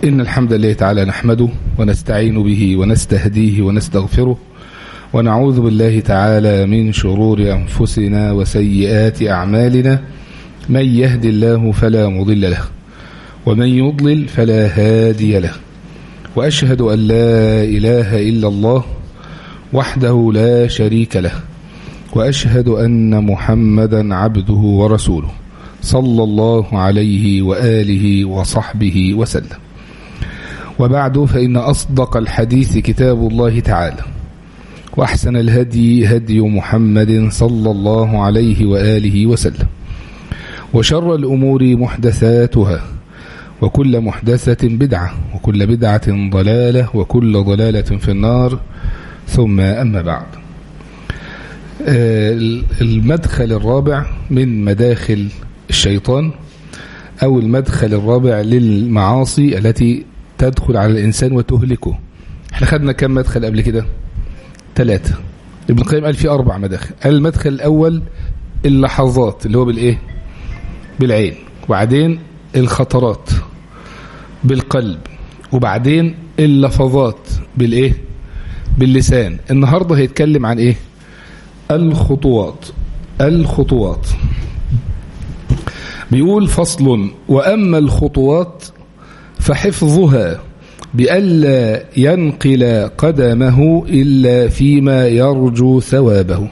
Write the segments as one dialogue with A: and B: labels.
A: إن الحمد لله تعالى نحمده ونستعين به ونستهديه ونستغفره ونعوذ بالله تعالى من شرور أنفسنا وسيئات أعمالنا من يهد الله فلا مضل له ومن يضلل فلا هادي له وأشهد أن لا إله إلا الله وحده لا شريك له وأشهد أن محمدا عبده ورسوله صلى الله عليه وآله وصحبه وسلم وبعد فإن أصدق الحديث كتاب الله تعالى وأحسن الهدي هدي محمد صلى الله عليه وآله وسلم وشر الأمور محدثاتها وكل محدثة بدعة وكل بدعة ضلالة وكل ضلالة في النار ثم أما بعد المدخل الرابع من مداخل الشيطان أو المدخل الرابع للمعاصي التي تدخل على الإنسان وتهلكه احنا خدنا كم مدخل قبل كده ثلاثة ابن القيم قال في أربع مداخل قال المدخل الأول اللحظات اللي هو بالإيه بالعين وبعدين الخطرات بالقلب وبعدين اللفظات بالإيه باللسان النهاردة هيتكلم عن إيه الخطوات الخطوات بيقول فصل وأما الخطوات فحفظها بألا ينقل قدمه إلا فيما يرجو ثوابه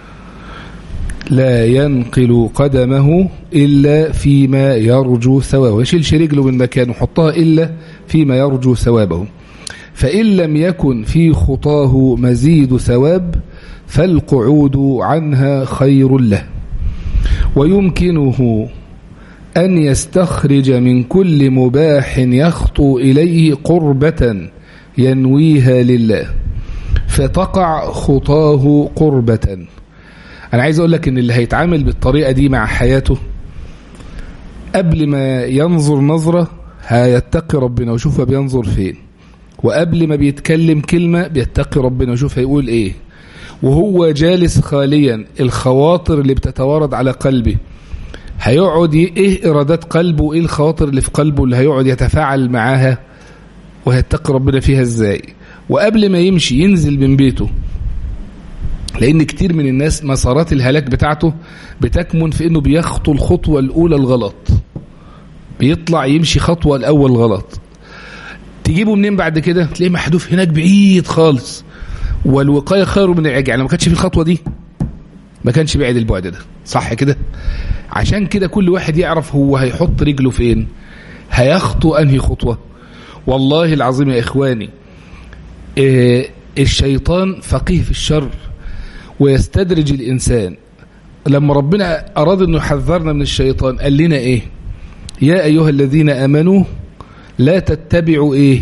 A: لا ينقل قدمه إلا فيما يرجو ثوابه يشيلش رجله من مكانه حطها إلا فيما يرجو ثوابه فإن لم يكن في خطاه مزيد ثواب فالقعود عنها خير له ويمكنه أن يستخرج من كل مباح يخطو إليه قربة ينويها لله فتقع خطاه قربة أنا عايز أقول لك إن اللي هيتعامل بالطريقة دي مع حياته قبل ما ينظر نظرة هيتقي ربنا ويشوف بينظر فين وقبل ما بيتكلم كلمة بيتقي ربنا ويشوف هيقول إيه وهو جالس خاليا الخواطر اللي بتتوارد على قلبه هيقعد ايه ارادات قلبه وايه الخواطر اللي في قلبه اللي هيقعد يتفاعل معاها وهيتقي ربنا فيها ازاي وقبل ما يمشي ينزل من بيته لان كتير من الناس مسارات الهلاك بتاعته بتكمن في انه بيخطو الخطوة الاولى الغلط بيطلع يمشي خطوة الاول غلط تجيبه منين بعد كده تلاقيه محذوف هناك بعيد خالص والوقاية خير من العلاج يعني لو ما كانش في الخطوة دي ما كانش بعد البعد ده صح كده عشان كده كل واحد يعرف هو هيحط رجله فين هيخطو انهي خطوة والله العظيم يا اخواني إيه الشيطان فقيه في الشر ويستدرج الانسان لما ربنا اراد انه يحذرنا من الشيطان قال لنا ايه يا ايها الذين امنوا لا تتبعوا ايه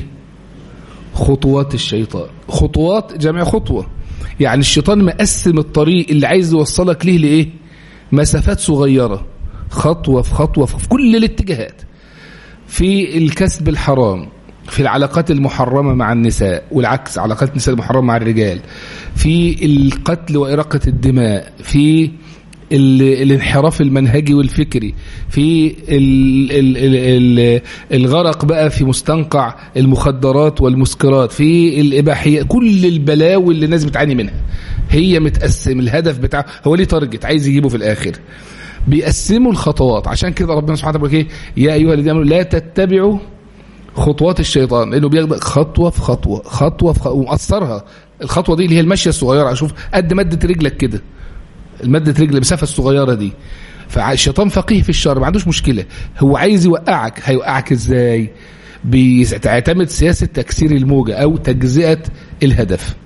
A: خطوات الشيطان خطوات جمع خطوة يعني الشيطان مقسم الطريق اللي عايز يوصلك ليه لإيه مسافات صغيرة خطوة في خطوة في كل الاتجاهات في الكسب الحرام في العلاقات المحرمة مع النساء والعكس علاقات النساء المحرمة مع الرجال في القتل وإراقة الدماء في الانحراف المنهجي والفكري في ال ال ال ال الغرق بقى في مستنقع المخدرات والمسكرات في الإباحية كل البلاوي اللي الناس بتعاني منها هي متقسم الهدف بتاعه هو ليه تارجت عايز يجيبه في الآخر بيقسموا الخطوات عشان كده ربنا سبحانه وتعالى ايه يا أيها الذين آمنوا لا تتبعوا خطوات الشيطان لأنه بياخد خطوة في خطوة خطوة في خطوة ومقصرها الخطوة دي اللي هي المشية الصغيرة أشوف قد مدة رجلك كده المادة رجل المسافة الصغيرة دي فالشيطان فقيه في الشر ما عندوش مشكلة هو عايز يوقعك هيوقعك ازاي بيعتمد سياسة تكسير الموجة او تجزئة الهدف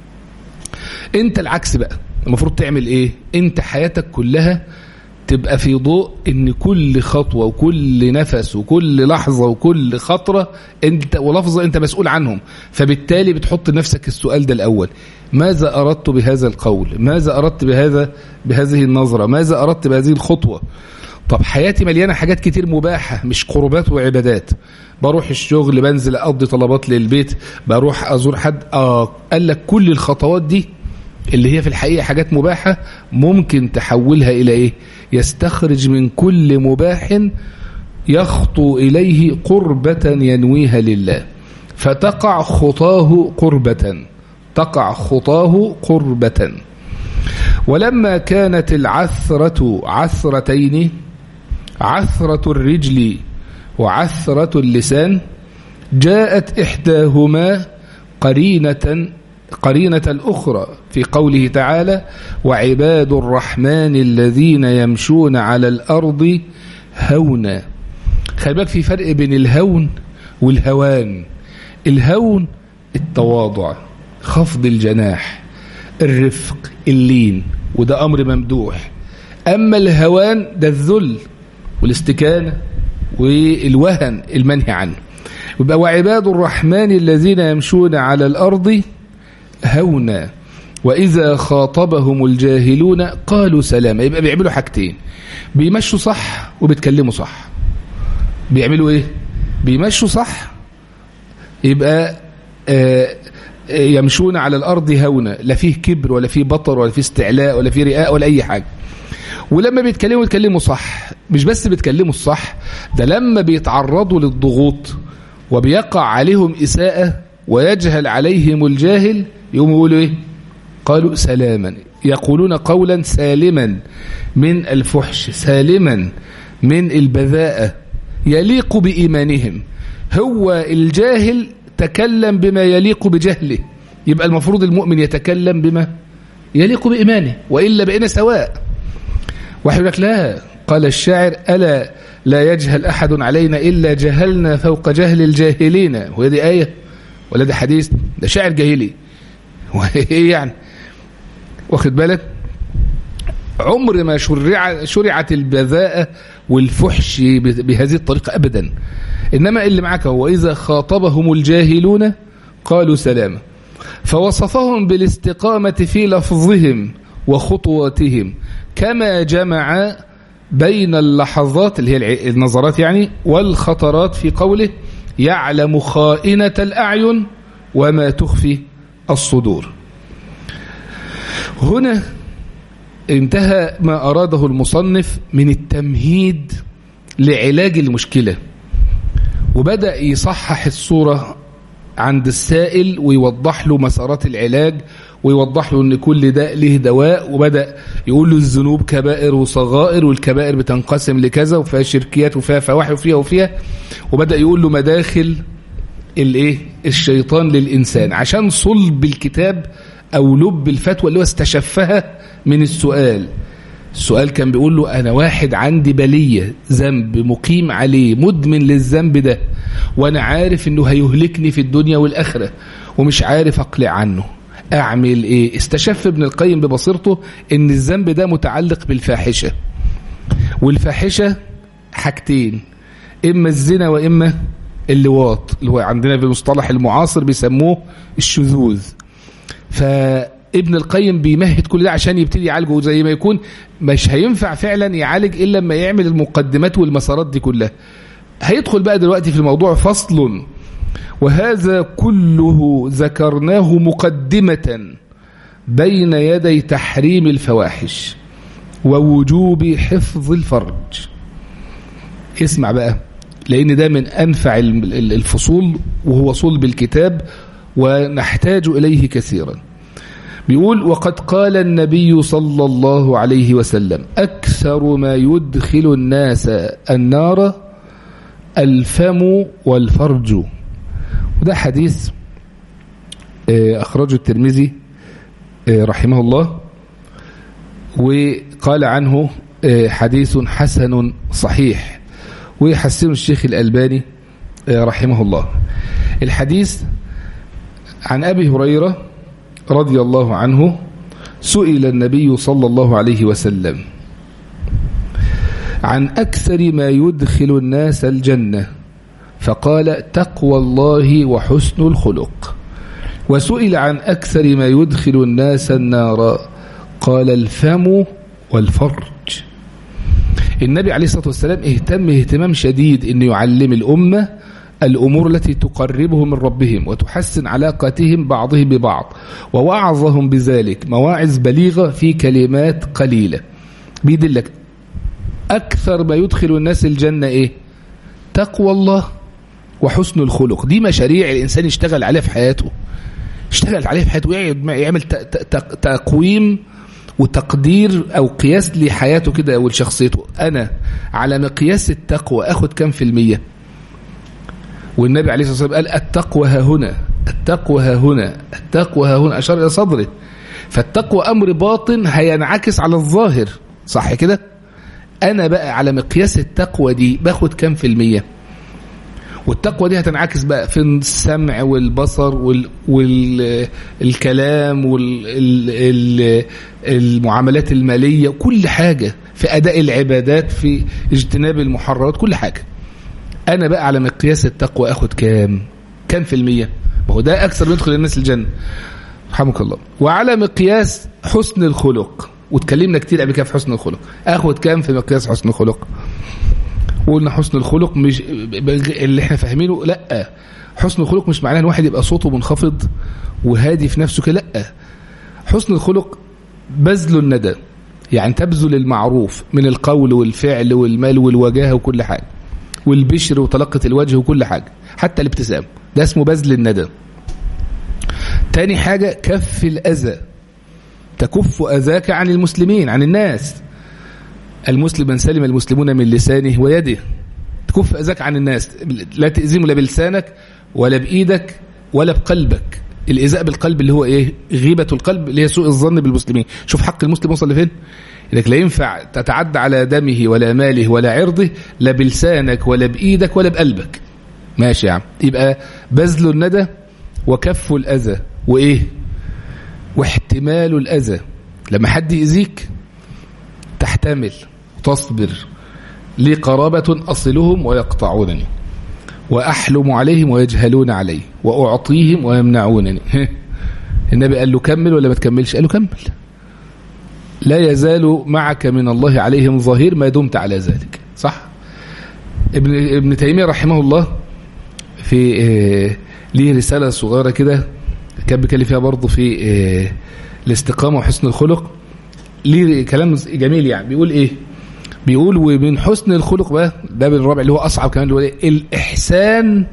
A: انت العكس بقى المفروض تعمل ايه انت حياتك كلها تبقى في ضوء ان كل خطوة وكل نفس وكل لحظة وكل خطرة انت ولفظة انت مسؤول عنهم فبالتالي بتحط نفسك السؤال ده الاول ماذا اردت بهذا القول ماذا اردت بهذا بهذه النظرة ماذا اردت بهذه الخطوة طب حياتي مليانة حاجات كتير مباحة مش قربات وعبادات بروح الشغل بنزل اقضي طلبات للبيت بروح ازور حد اه قال لك كل الخطوات دي اللي هي في الحقيقة حاجات مباحة ممكن تحولها إلى إيه يستخرج من كل مباح يخطو إليه قربة ينويها لله فتقع خطاه قربة تقع خطاه قربة ولما كانت العثرة عثرتين عثرة الرجل وعثرة اللسان جاءت إحداهما قرينة قرينة الأخرى في قوله تعالى وعباد الرحمن الذين يمشون على الأرض هونا خلي بالك في فرق بين الهون والهوان الهون التواضع خفض الجناح الرفق اللين وده أمر ممدوح أما الهوان ده الذل والاستكانة والوهن المنهي عنه يبقى وعباد الرحمن الذين يمشون على الأرض هونا وإذا خاطبهم الجاهلون قالوا سلاما يبقى بيعملوا حاجتين بيمشوا صح وبيتكلموا صح بيعملوا ايه بيمشوا صح يبقى آه يمشون على الأرض هونا لا فيه كبر ولا فيه بطر ولا فيه استعلاء ولا فيه رئاء ولا أي حاجة ولما بيتكلموا يتكلموا صح مش بس بيتكلموا الصح ده لما بيتعرضوا للضغوط وبيقع عليهم إساءة ويجهل عليهم الجاهل يقوم يقولوا إيه قالوا سلاما يقولون قولا سالما من الفحش سالما من البذاءة يليق بإيمانهم هو الجاهل تكلم بما يليق بجهله يبقى المفروض المؤمن يتكلم بما يليق بإيمانه وإلا بقينا سواء واحد يقول لك لا قال الشاعر ألا لا يجهل أحد علينا إلا جهلنا فوق جهل الجاهلين وهي دي آية ولا ده حديث ده شاعر جاهلي وإيه يعني واخد بالك عمر ما شرع شرعت البذاءة والفحش بهذه الطريقة أبدا إنما اللي معك هو إذا خاطبهم الجاهلون قالوا سلاما فوصفهم بالاستقامة في لفظهم وخطواتهم كما جمع بين اللحظات اللي هي النظرات يعني والخطرات في قوله يعلم خائنة الأعين وما تخفي الصدور هنا انتهى ما أراده المصنف من التمهيد لعلاج المشكلة وبدأ يصحح الصورة عند السائل ويوضح له مسارات العلاج ويوضح له ان كل ده له دواء وبدأ يقول له الذنوب كبائر وصغائر والكبائر بتنقسم لكذا وفيها شركيات وفيها فواحش وفيها وفيها وبدأ يقول له مداخل الايه الشيطان للإنسان عشان صلب الكتاب أو لب الفتوى اللي هو استشفها من السؤال السؤال كان بيقول له أنا واحد عندي بلية ذنب مقيم عليه مدمن للذنب ده وأنا عارف أنه هيهلكني في الدنيا والآخرة ومش عارف أقلع عنه أعمل إيه استشف ابن القيم ببصيرته أن الذنب ده متعلق بالفاحشة والفاحشة حاجتين إما الزنا وإما اللواط اللي هو عندنا في المصطلح المعاصر بيسموه الشذوذ فابن القيم بيمهد كل ده عشان يبتدي يعالجه زي ما يكون مش هينفع فعلا يعالج إلا لما يعمل المقدمات والمسارات دي كلها هيدخل بقى دلوقتي في الموضوع فصل وهذا كله ذكرناه مقدمة بين يدي تحريم الفواحش ووجوب حفظ الفرج اسمع بقى لأن ده من أنفع الفصول وهو صلب الكتاب ونحتاج إليه كثيرا بيقول وقد قال النبي صلى الله عليه وسلم أكثر ما يدخل الناس النار الفم والفرج وده حديث أخرجه الترمذي رحمه الله وقال عنه حديث حسن صحيح ويحسن الشيخ الألباني رحمه الله الحديث عن أبي هريرة رضي الله عنه سئل النبي صلى الله عليه وسلم عن أكثر ما يدخل الناس الجنة فقال تقوى الله وحسن الخلق وسئل عن أكثر ما يدخل الناس النار قال الفم والفرج النبي عليه الصلاة والسلام اهتم اهتمام شديد أن يعلم الأمة الأمور التي تقربهم من ربهم وتحسن علاقتهم بعضهم ببعض ووعظهم بذلك مواعظ بليغة في كلمات قليلة بيدلك أكثر ما يدخل الناس الجنة إيه تقوى الله وحسن الخلق دي مشاريع الإنسان يشتغل عليها في حياته يشتغل عليها في حياته ويقعد يعمل تقويم وتقدير أو قياس لحياته كده ولشخصيته أنا على مقياس التقوى أخد كم في المية والنبي عليه الصلاة والسلام قال التقوى ها هنا التقوى ها هنا التقوى ها هنا أشار إلى صدره فالتقوى أمر باطن هينعكس على الظاهر صح كده أنا بقى على مقياس التقوى دي باخد كم في المية والتقوى دي هتنعكس بقى في السمع والبصر وال والكلام والمعاملات المالية كل حاجة في أداء العبادات في اجتناب المحررات كل حاجة أنا بقى على مقياس التقوى أخد كام كام في المية ما هو ده أكثر يدخل الناس الجنة رحمك الله وعلى مقياس حسن الخلق واتكلمنا كتير قبل كده في حسن الخلق اخد كام في مقياس حسن الخلق وقلنا حسن الخلق مش اللي احنا فاهمينه لا حسن الخلق مش معناه ان واحد يبقى صوته منخفض وهادي في نفسه كده لا حسن الخلق بذل الندى يعني تبذل المعروف من القول والفعل والمال والوجاهه وكل حاجه والبشر وطلقه الوجه وكل حاجه حتى الابتسام ده اسمه بذل الندى تاني حاجة كف الأذى تكف أذاك عن المسلمين عن الناس المسلم من سلم المسلمون من لسانه ويده تكف أذاك عن الناس لا تأذيهم لا بلسانك ولا بإيدك ولا بقلبك الإزاء بالقلب اللي هو إيه غيبة القلب اللي هي سوء الظن بالمسلمين شوف حق المسلم وصل لفين انك لا ينفع تتعدى على دمه ولا ماله ولا عرضه لا بلسانك ولا بإيدك ولا بقلبك ماشي يا عم يبقى بذل الندى وكف الأذى وإيه واحتمال الأذى لما حد يأذيك تحتمل تصبر لي قرابة أصلهم ويقطعونني وأحلم عليهم ويجهلون علي وأعطيهم ويمنعونني النبي قال له كمل ولا ما تكملش قال له كمل لا يزال معك من الله عليهم ظهير ما دمت على ذلك صح ابن, ابن تيمية رحمه الله في ليه رسالة صغيرة كده كان بيتكلم فيها برضه في الاستقامة وحسن الخلق ليه كلام جميل يعني بيقول ايه بيقول ومن حسن الخلق بقى ده بالرابع اللي هو اصعب كمان اللي هو ايه الاحسان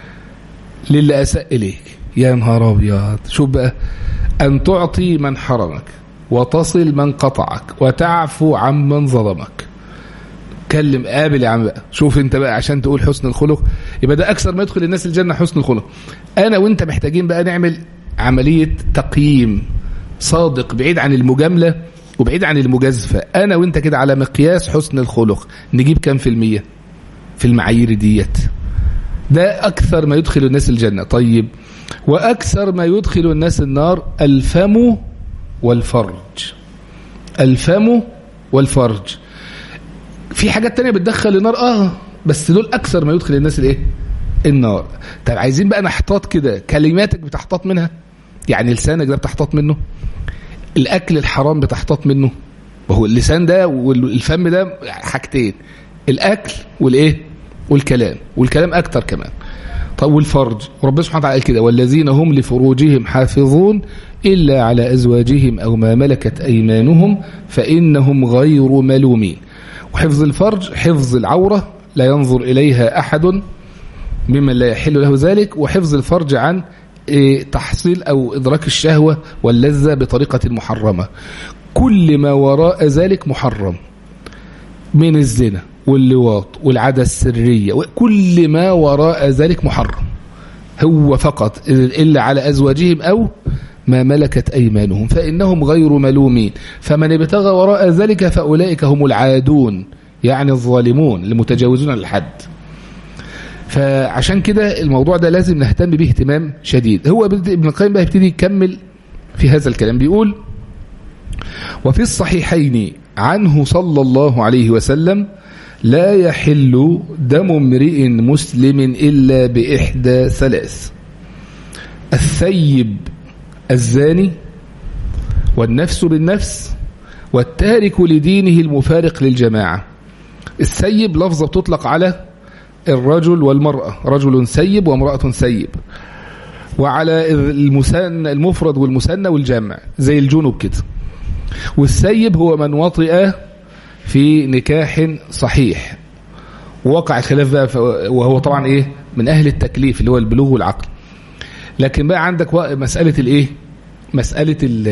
A: للي اساء اليك يا نهار ابيض شوف بقى ان تعطي من حرمك وتصل من قطعك وتعفو عمن ظلمك كلم قابل يا عم بقى شوف انت بقى عشان تقول حسن الخلق يبقى ده اكثر ما يدخل الناس الجنه حسن الخلق انا وانت محتاجين بقى نعمل عمليه تقييم صادق بعيد عن المجامله وبعيد عن المجازفه انا وانت كده على مقياس حسن الخلق نجيب كام في الميه في المعايير ديت ده اكثر ما يدخل الناس الجنه طيب واكثر ما يدخل الناس النار الفم والفرج الفم والفرج في حاجات تانية بتدخل النار اه بس دول اكثر ما يدخل الناس الايه النار طب عايزين بقى نحتاط كده كلماتك بتحتاط منها يعني لسانك ده بتحتاط منه الاكل الحرام بتحتاط منه وهو اللسان ده والفم ده حاجتين الاكل والايه والكلام والكلام اكتر كمان طب والفرج ربنا سبحانه وتعالى قال كده والذين هم لفروجهم حافظون الا على ازواجهم او ما ملكت ايمانهم فانهم غير ملومين وحفظ الفرج حفظ العورة لا ينظر إليها أحد ممن لا يحل له ذلك وحفظ الفرج عن تحصيل أو إدراك الشهوة واللذة بطريقة محرمة كل ما وراء ذلك محرم من الزنا واللواط والعادة السرية وكل ما وراء ذلك محرم هو فقط إلا على أزواجهم أو ما ملكت أيمانهم فإنهم غير ملومين فمن ابتغى وراء ذلك فأولئك هم العادون يعني الظالمون المتجاوزون للحد فعشان كده الموضوع ده لازم نهتم به اهتمام شديد هو ابن القيم بقى يبتدي يكمل في هذا الكلام بيقول وفي الصحيحين عنه صلى الله عليه وسلم لا يحل دم امرئ مسلم إلا بإحدى ثلاث الثيب الزاني والنفس بالنفس والتارك لدينه المفارق للجماعة السيب لفظة بتطلق على الرجل والمرأة رجل سيب وامرأة سيب وعلى المثنى المفرد والمثنى والجمع زي الجنوب كده والسيب هو من وطئ في نكاح صحيح ووقع الخلاف بقى وهو طبعا ايه من اهل التكليف اللي هو البلوغ والعقل لكن بقى عندك مسألة الايه مسألة ال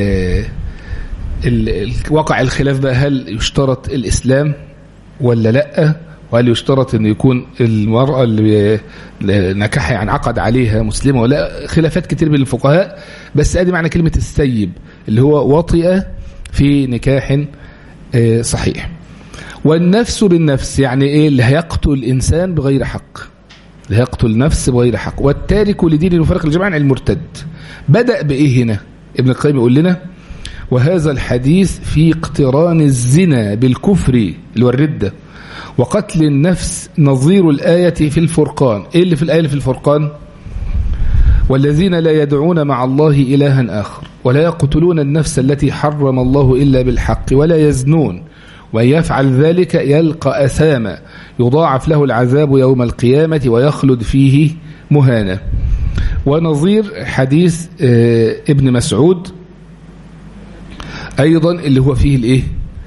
A: ال وقع الخلاف بقى هل يشترط الإسلام ولا لا وهل يشترط أن يكون المرأة اللي نكح يعني عقد عليها مسلمة ولا خلافات كتير بين الفقهاء بس ادي معنى كلمة السيب اللي هو وطئ في نكاح صحيح والنفس بالنفس يعني ايه اللي هيقتل الانسان بغير حق اللي هيقتل نفس بغير حق والتارك لدين المفارق الجماعة المرتد بدأ بايه هنا ابن القيم يقول لنا وهذا الحديث في اقتران الزنا بالكفر اللي هو الردة وقتل النفس نظير الآية في الفرقان ايه اللي في الآية في الفرقان والذين لا يدعون مع الله إلها آخر ولا يقتلون النفس التي حرم الله إلا بالحق ولا يزنون وأن يفعل ذلك يلقى أثاما يضاعف له العذاب يوم القيامة ويخلد فيه مهانا ونظير حديث ابن مسعود أيضا اللي هو فيه الإيه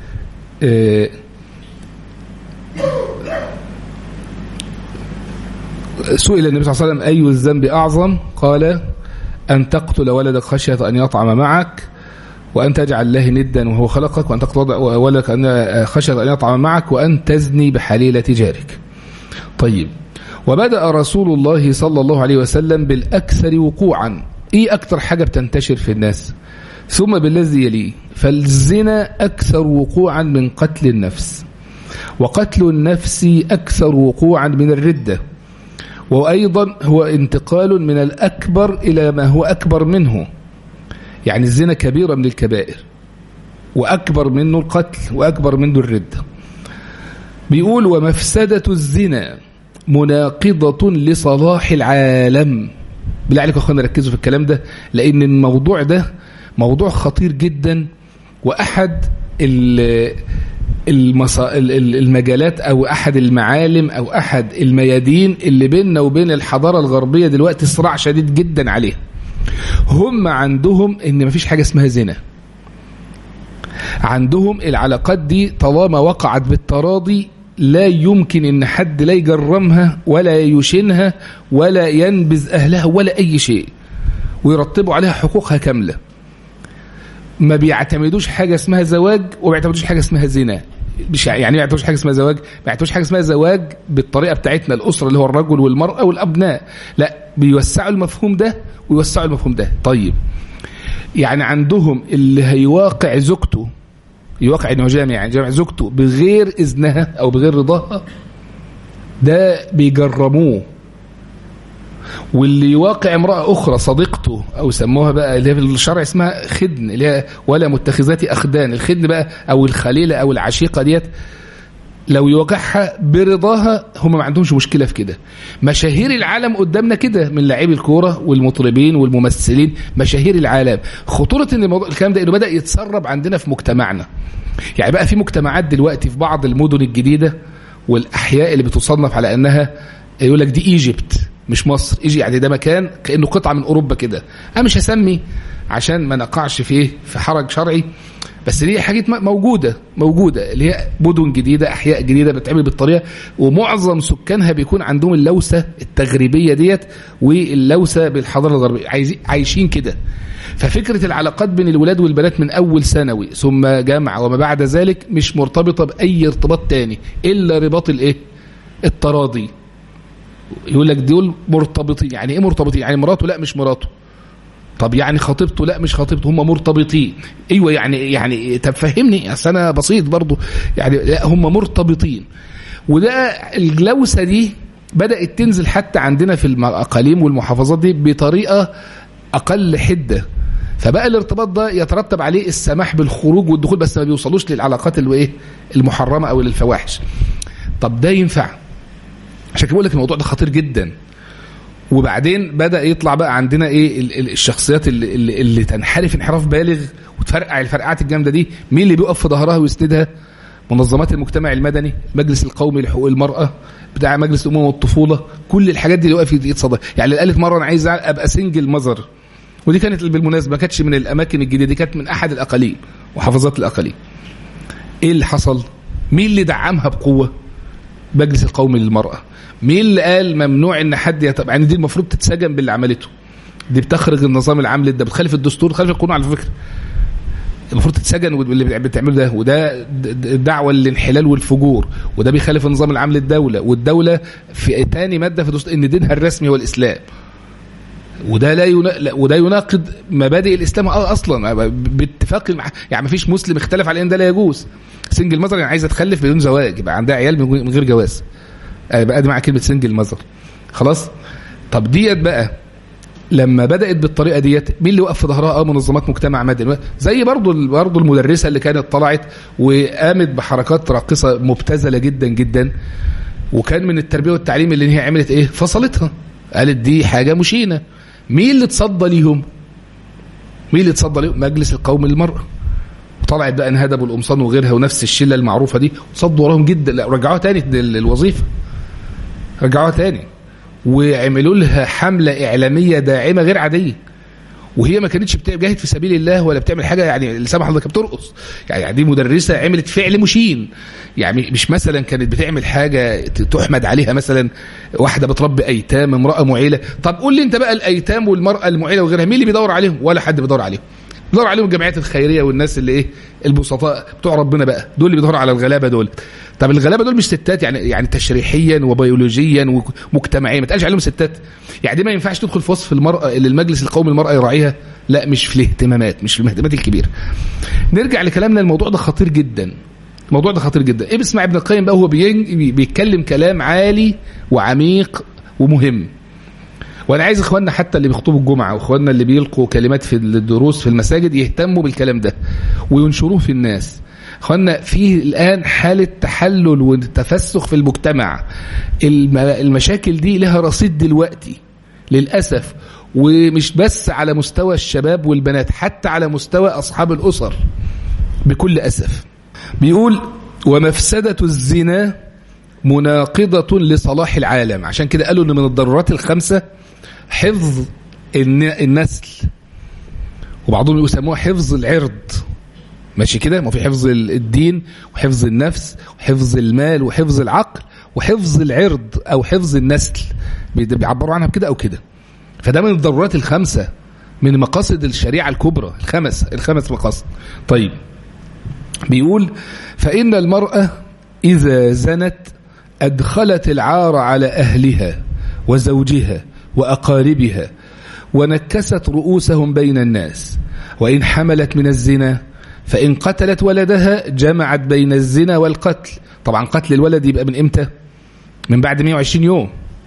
A: سئل النبي صلى الله عليه وسلم أي الذنب أعظم قال أن تقتل ولدك خشية أن يطعم معك وأن تجعل الله ندا وهو خلقك وأن تقتل ولدك أن خشية أن يطعم معك وأن تزني بحليلة جارك طيب وبدأ رسول الله صلى الله عليه وسلم بالأكثر وقوعا إيه أكثر حاجة بتنتشر في الناس ثم بالذي يليه فالزنا أكثر وقوعا من قتل النفس وقتل النفس أكثر وقوعا من الردة وأيضا هو انتقال من الأكبر إلى ما هو أكبر منه يعني الزنا كبيرة من الكبائر وأكبر منه القتل وأكبر منه الردة بيقول ومفسدة الزنا مناقضة لصلاح العالم بالله عليكم أخوانا ركزوا في الكلام ده لأن الموضوع ده موضوع خطير جدا وأحد المجالات أو أحد المعالم أو أحد الميادين اللي بيننا وبين الحضارة الغربية دلوقتي صراع شديد جدا عليه هم عندهم ان مفيش حاجة اسمها زنا عندهم العلاقات دي طالما وقعت بالتراضي لا يمكن ان حد لا يجرمها ولا يشنها ولا ينبذ اهلها ولا اي شيء ويرتبوا عليها حقوقها كاملة ما بيعتمدوش حاجة اسمها زواج وما بيعتمدوش حاجة اسمها زنا مش يعني ما بيعتبروش حاجه اسمها زواج ما بيعتبروش حاجه اسمها زواج بالطريقه بتاعتنا الاسره اللي هو الرجل والمراه والابناء لا بيوسعوا المفهوم ده ويوسعوا المفهوم ده طيب يعني عندهم اللي هيواقع زوجته يواقع انه جامع يعني جامع زوجته بغير اذنها او بغير رضاها ده بيجرموه واللي يواقع امرأة أخرى صديقته أو سموها بقى اللي هي في الشرع اسمها خدن اللي هي ولا متخذات أخدان الخدن بقى أو الخليلة أو العشيقة ديت لو يوقعها برضاها هم ما عندهمش مشكلة في كده مشاهير العالم قدامنا كده من لاعبي الكورة والمطربين والممثلين مشاهير العالم خطورة ان الموضوع الكلام ده انه بدأ يتسرب عندنا في مجتمعنا يعني بقى في مجتمعات دلوقتي في بعض المدن الجديدة والأحياء اللي بتصنف على أنها يقول لك دي ايجيبت مش مصر يجي يعني ده مكان كانه قطعه من اوروبا كده انا مش هسمي عشان ما نقعش فيه في حرج شرعي بس دي حاجات موجوده موجوده اللي هي مدن جديده احياء جديده بتتعمل بالطريقه ومعظم سكانها بيكون عندهم اللوسه التغريبيه ديت واللوسه بالحضاره الغربيه عايشين كده ففكره العلاقات بين الولاد والبنات من اول ثانوي ثم جامعه وما بعد ذلك مش مرتبطه باي ارتباط تاني الا رباط الايه التراضي يقول لك دول مرتبطين يعني ايه مرتبطين يعني مراته لا مش مراته طب يعني خطيبته لا مش خطيبته هم مرتبطين ايوه يعني يعني طب فهمني اصل انا بسيط برضو يعني لا هم مرتبطين وده الجلوسه دي بدات تنزل حتى عندنا في الاقاليم والمحافظات دي بطريقه اقل حده فبقى الارتباط ده يترتب عليه السماح بالخروج والدخول بس ما بيوصلوش للعلاقات الايه المحرمه او للفواحش طب ده ينفع عشان كده بقول لك الموضوع ده خطير جدا وبعدين بدا يطلع بقى عندنا ايه الشخصيات اللي, اللي, اللي تنحرف انحراف بالغ وتفرقع الفرقعات الجامده دي مين اللي بيقف في ظهرها ويسندها منظمات المجتمع المدني المجلس القومي لحقوق المراه بتاع مجلس الامم والطفوله كل الحاجات دي اللي واقف يتصدى يعني اللي قالت مره انا عايز ابقى سنجل مزر ودي كانت بالمناسبه ما كانتش من الاماكن الجديده دي كانت من احد الاقاليم محافظات الاقاليم ايه اللي حصل مين اللي دعمها بقوه مجلس القومي للمرأة مين اللي قال ممنوع ان حد يتبع يعني دي المفروض تتسجن باللي عملته دي بتخرج النظام العام ده بتخالف الدستور بتخالف القانون على فكره المفروض تتسجن واللي بتعمله ده وده دعوه للانحلال والفجور وده بيخالف النظام العام للدوله والدوله في تاني ماده في الدستور ان دينها الرسمي هو الاسلام وده لا ينا... وده يناقض مبادئ الاسلام اصلا باتفاق المع... يعني ما فيش مسلم اختلف على ان ده لا يجوز سنجل مزر يعني عايزه تخلف بدون زواج يبقى عندها عيال من غير جواز يبقى ادي مع كلمه سنجل مزر خلاص طب ديت بقى لما بدات بالطريقه ديت مين اللي وقف في ظهرها اه منظمات مجتمع مدني زي برضه برضه المدرسه اللي كانت طلعت وقامت بحركات راقصه مبتذله جدا جدا وكان من التربيه والتعليم اللي هي عملت ايه فصلتها قالت دي حاجه مشينه مين اللي تصدى ليهم مين اللي تصدى ليهم مجلس القومي للمراه وطلعت بقى انهدب والقمصان وغيرها ونفس الشله المعروفه دي صدوا وراهم جدا لا رجعوها تاني للوظيفه رجعوها تاني وعملوا لها حمله اعلاميه داعمه غير عاديه وهي ما كانتش بتجاهد في سبيل الله ولا بتعمل حاجه يعني اللي سمح الله كانت بترقص يعني دي مدرسه عملت فعل مشين يعني مش مثلا كانت بتعمل حاجه تحمد عليها مثلا واحده بتربي ايتام امراه معيله طب قول لي انت بقى الايتام والمراه المعيله وغيرها مين اللي بيدور عليهم ولا حد بيدور عليهم بيدور عليهم الجمعيات الخيريه والناس اللي ايه البسطاء بتوع ربنا بقى دول اللي بيدوروا على الغلابه دول طب الغلابه دول مش ستات يعني يعني تشريحيا وبيولوجيا ومجتمعيا ما تقالش عليهم ستات يعني دي ما ينفعش تدخل في وصف المراه اللي المجلس القومي للمراه يراعيها لا مش في الاهتمامات مش في الاهتمامات الكبيره نرجع لكلامنا الموضوع ده خطير جدا الموضوع ده خطير جدا ايه بسمع ابن القيم بقى هو بيتكلم كلام عالي وعميق ومهم وانا عايز اخواننا حتى اللي بيخطبوا الجمعه واخواننا اللي بيلقوا كلمات في الدروس في المساجد يهتموا بالكلام ده وينشروه في الناس اخوانا في الان حاله تحلل وتفسخ في المجتمع المشاكل دي لها رصيد دلوقتي للاسف ومش بس على مستوى الشباب والبنات حتى على مستوى اصحاب الاسر بكل اسف بيقول ومفسده الزنا مناقضه لصلاح العالم عشان كده قالوا ان من الضرورات الخمسه حفظ النسل وبعضهم يسموها حفظ العرض ماشي كده ما في حفظ الدين وحفظ النفس وحفظ المال وحفظ العقل وحفظ العرض او حفظ النسل بيعبروا عنها بكده او كده فده من الضرورات الخمسه من مقاصد الشريعه الكبرى الخمس الخمس مقاصد طيب بيقول فان المراه اذا زنت ادخلت العار على اهلها وزوجها واقاربها ونكست رؤوسهم بين الناس وان حملت من الزنا فإن قتلت ولدها جمعت بين الزنا والقتل طبعا قتل الولد يبقى من إمتى من بعد 120 يوم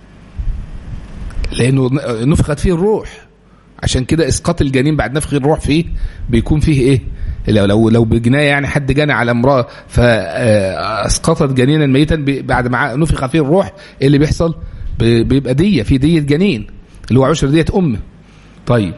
A: لأنه نفخت فيه الروح عشان كده إسقاط الجنين بعد نفخ الروح فيه بيكون فيه إيه لو لو لو بجنايه يعني حد جنى على امراه فاسقطت جنينا ميتا بعد ما نفخ فيه الروح ايه اللي بيحصل؟ بيبقى ديه في ديه جنين اللي هو عشر ديه ام. طيب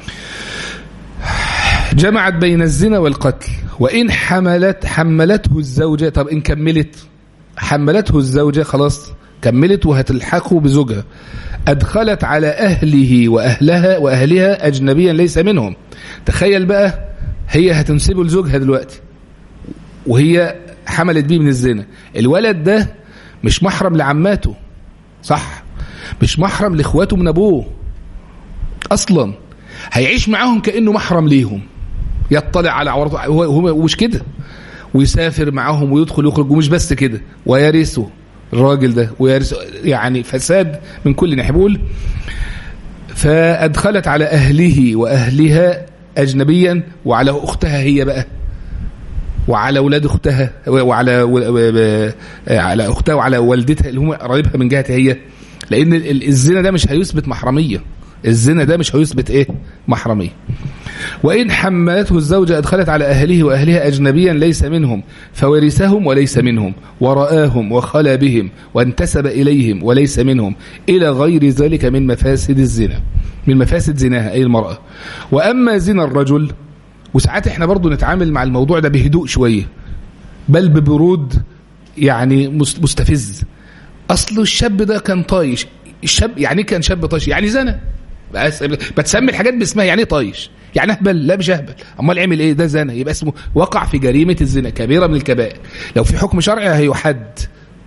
A: جمعت بين الزنا والقتل وإن حملت حملته الزوجة طب إن كملت حملته الزوجة خلاص كملت وهتلحقه بزوجها أدخلت على أهله وأهلها وأهلها أجنبيا ليس منهم تخيل بقى هي هتنسبه لزوجها دلوقتي وهي حملت بيه من الزنا الولد ده مش محرم لعماته صح مش محرم لاخواته من ابوه اصلا هيعيش معاهم كانه محرم ليهم يطلع على عورته هو هو مش كده ويسافر معاهم ويدخل يخرج ومش بس كده ويرثه الراجل ده ويرث يعني فساد من كل ناحيه بيقول فادخلت على اهله واهلها اجنبيا وعلى اختها هي بقى وعلى اولاد اختها وعلى على اختها وعلى والدتها اللي هم قرايبها من جهتها هي لان الزنا ده مش هيثبت محرميه الزنا ده مش هيثبت ايه محرميه وإن حملته الزوجة أدخلت على أهله وأهلها أجنبيا ليس منهم فورثهم وليس منهم ورآهم وخلى بهم وانتسب إليهم وليس منهم إلى غير ذلك من مفاسد الزنا من مفاسد زناها أي المرأة وأما زنا الرجل وساعات احنا برضو نتعامل مع الموضوع ده بهدوء شوية بل ببرود يعني مستفز أصل الشاب ده كان طايش الشاب يعني كان شاب طايش يعني زنا بس بتسمي الحاجات باسمها يعني طايش يعني اهبل لا مش اهبل امال عمل ايه ده زنا يبقى اسمه وقع في جريمه الزنا كبيره من الكبائر لو في حكم شرعي هيحد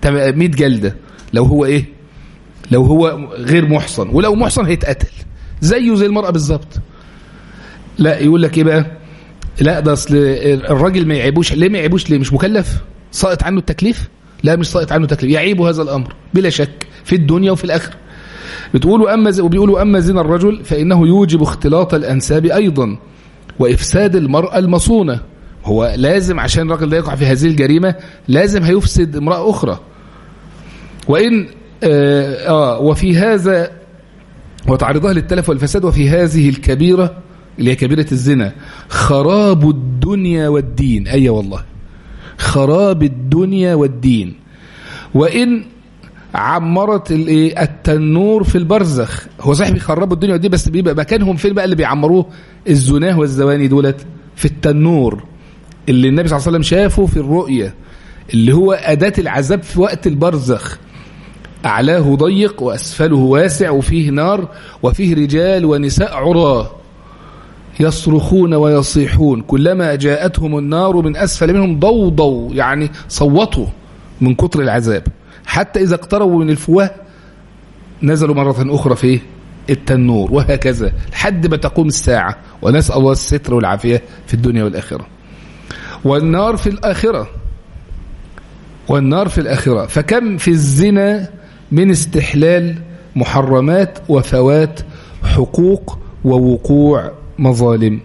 A: 100 جلدة لو هو ايه لو هو غير محصن ولو محصن هيتقتل زيه زي المرأة بالظبط لا يقول لك ايه بقى لا ده اصل الراجل ما يعيبوش ليه ما يعيبوش ليه مش مكلف ساقط عنه التكليف لا مش ساقط عنه تكليف يعيب هذا الامر بلا شك في الدنيا وفي الاخره بتقولوا اما وبيقولوا اما زنا الرجل فانه يوجب اختلاط الانساب ايضا وافساد المراه المصونه هو لازم عشان الراجل ده يقع في هذه الجريمه لازم هيفسد امراه اخرى وان آه, آه وفي هذا وتعرضها للتلف والفساد وفي هذه الكبيره اللي هي كبيرة الزنا خراب الدنيا والدين أي أيوة والله خراب الدنيا والدين وإن عمرت التنور في البرزخ هو صحيح بيخربوا الدنيا والدين بس بيبقى مكانهم فين بقى اللي بيعمروه الزناه والزواني دولت في التنور اللي النبي صلى الله عليه وسلم شافه في الرؤية اللي هو أداة العذاب في وقت البرزخ أعلاه ضيق وأسفله واسع وفيه نار وفيه رجال ونساء عراه يصرخون ويصيحون كلما جاءتهم النار من أسفل منهم ضوضوا يعني صوتوا من كتر العذاب حتى إذا اقتربوا من الفواه نزلوا مرة أخرى في التنور وهكذا لحد ما تقوم الساعة ونسأل الله الستر والعافية في الدنيا والآخرة والنار في الآخرة والنار في الآخرة فكم في الزنا من استحلال محرمات وفوات حقوق ووقوع مظالم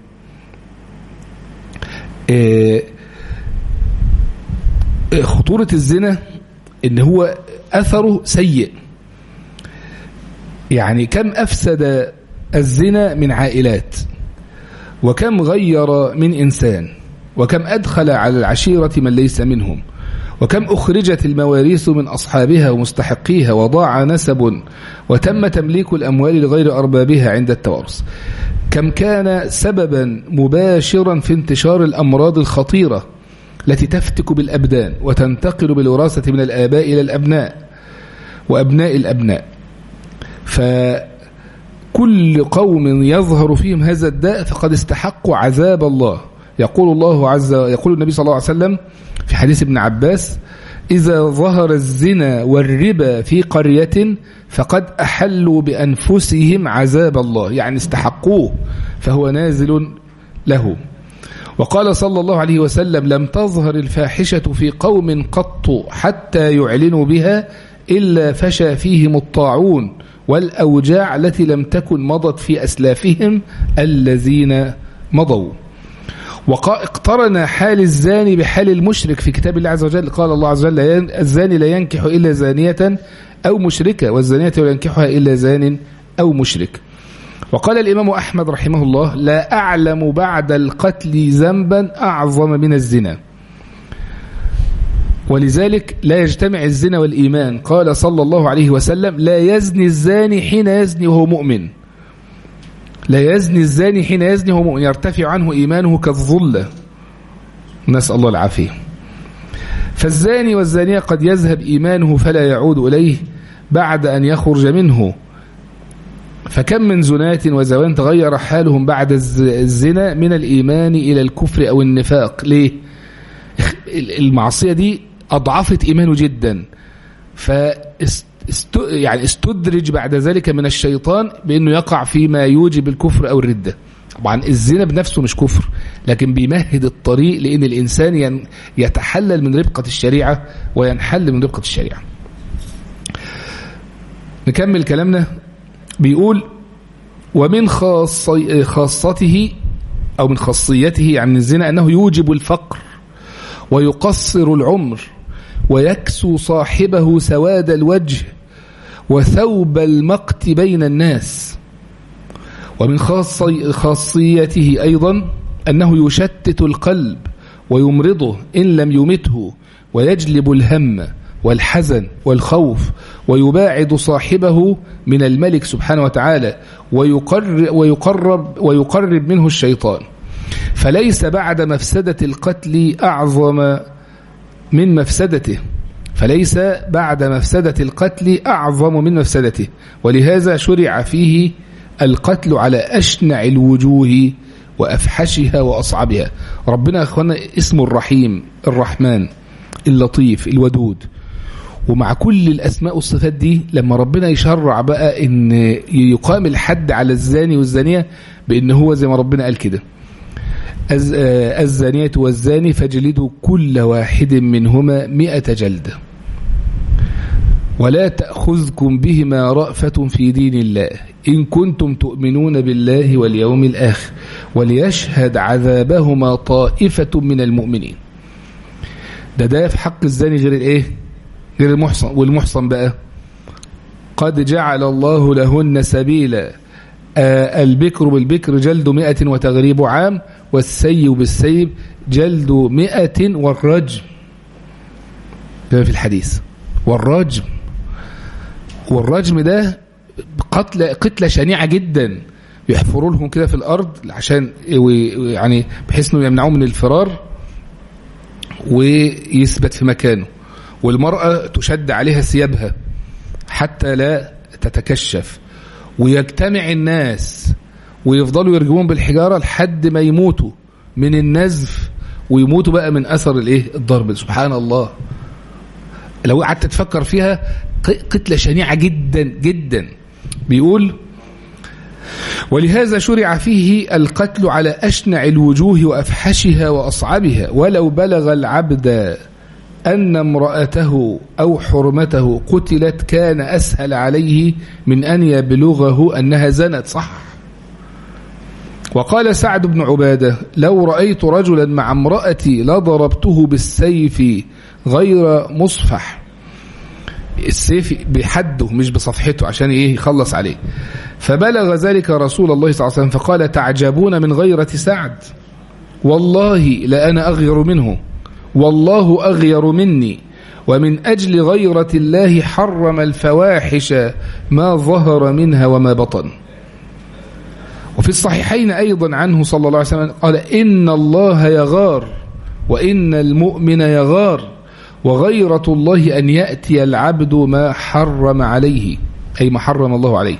A: خطورة الزنا ان هو اثره سيء يعني كم افسد الزنا من عائلات وكم غير من انسان وكم ادخل على العشيرة من ليس منهم وكم أخرجت المواريث من أصحابها ومستحقيها وضاع نسب وتم تمليك الأموال لغير أربابها عند التوارث كم كان سببا مباشرا في انتشار الأمراض الخطيرة التي تفتك بالأبدان وتنتقل بالوراثة من الآباء إلى الأبناء وأبناء الأبناء فكل قوم يظهر فيهم هذا الداء فقد استحقوا عذاب الله يقول الله عز يقول النبي صلى الله عليه وسلم في حديث ابن عباس إذا ظهر الزنا والربا في قرية فقد أحلوا بأنفسهم عذاب الله يعني استحقوه فهو نازل له وقال صلى الله عليه وسلم لم تظهر الفاحشة في قوم قط حتى يعلنوا بها إلا فشى فيهم الطاعون والأوجاع التي لم تكن مضت في أسلافهم الذين مضوا واقترن حال الزاني بحال المشرك في كتاب الله عز وجل قال الله عز وجل الزاني لا ينكح إلا زانية أو مشركة والزانية لا ينكحها إلا زان أو مشرك وقال الإمام أحمد رحمه الله لا أعلم بعد القتل ذنبا أعظم من الزنا ولذلك لا يجتمع الزنا والإيمان قال صلى الله عليه وسلم لا يزني الزاني حين يزني وهو مؤمن لا يزني الزاني حين يزني وهو مؤمن يرتفع عنه إيمانه كالظلة نسأل الله العافية فالزاني والزانية قد يذهب إيمانه فلا يعود إليه بعد أن يخرج منه فكم من زنات وزوان تغير حالهم بعد الزنا من الإيمان إلى الكفر أو النفاق ليه؟ المعصية دي أضعفت إيمانه جدا فاست يعني استدرج بعد ذلك من الشيطان بأنه يقع فيما يوجب الكفر أو الردة طبعا الزنا بنفسه مش كفر لكن بيمهد الطريق لأن الإنسان يتحلل من ربقة الشريعة وينحل من ربقة الشريعة نكمل كلامنا بيقول ومن خاصي خاصته أو من خاصيته يعني الزنا أنه يوجب الفقر ويقصر العمر ويكسو صاحبه سواد الوجه وثوب المقت بين الناس ومن خاصي خاصيته أيضا أنه يشتت القلب ويمرضه إن لم يمته ويجلب الهم والحزن والخوف ويباعد صاحبه من الملك سبحانه وتعالى ويقرب, ويقرب, ويقرب منه الشيطان فليس بعد مفسدة القتل أعظم من مفسدته فليس بعد مفسدة القتل أعظم من مفسدته ولهذا شرع فيه القتل على أشنع الوجوه وأفحشها وأصعبها ربنا أخوانا اسمه الرحيم الرحمن اللطيف الودود ومع كل الأسماء والصفات دي لما ربنا يشرع بقى إن يقام الحد على الزاني والزانية بإن هو زي ما ربنا قال كده الزانية والزاني فاجلدوا كل واحد منهما مئة جلدة ولا تأخذكم بهما رأفة في دين الله إن كنتم تؤمنون بالله واليوم الآخر وليشهد عذابهما طائفة من المؤمنين ده ده في حق الزاني غير الايه غير المحصن والمحصن بقى قد جعل الله لهن سبيلا آه البكر بالبكر جلد مئة وتغريب عام والسيب بالسيب جلد مئة والرجم ده في الحديث والرجم والرجم ده قتل قتلة شنيعة جدا يحفروا لهم كده في الأرض عشان يعني بحيث انه يمنعوه من الفرار ويثبت في مكانه والمرأة تشد عليها ثيابها حتى لا تتكشف ويجتمع الناس ويفضلوا يرجمون بالحجارة لحد ما يموتوا من النزف ويموتوا بقى من أثر الايه الضرب سبحان الله لو قعدت تفكر فيها قتلة شنيعة جدا جدا بيقول ولهذا شرع فيه القتل على أشنع الوجوه وأفحشها وأصعبها ولو بلغ العبد أن امرأته أو حرمته قتلت كان أسهل عليه من أن يبلغه أنها زنت صح وقال سعد بن عبادة لو رأيت رجلا مع امرأتي لضربته بالسيف غير مصفح السيف بحده مش بصفحته عشان ايه يخلص عليه فبلغ ذلك رسول الله صلى الله عليه وسلم فقال تعجبون من غيرة سعد والله لأنا أغير منه والله أغير مني ومن أجل غيرة الله حرم الفواحش ما ظهر منها وما بطن وفي الصحيحين أيضا عنه صلى الله عليه وسلم قال إن الله يغار وإن المؤمن يغار وغيرة الله أن يأتي العبد ما حرم عليه أي ما حرم الله عليه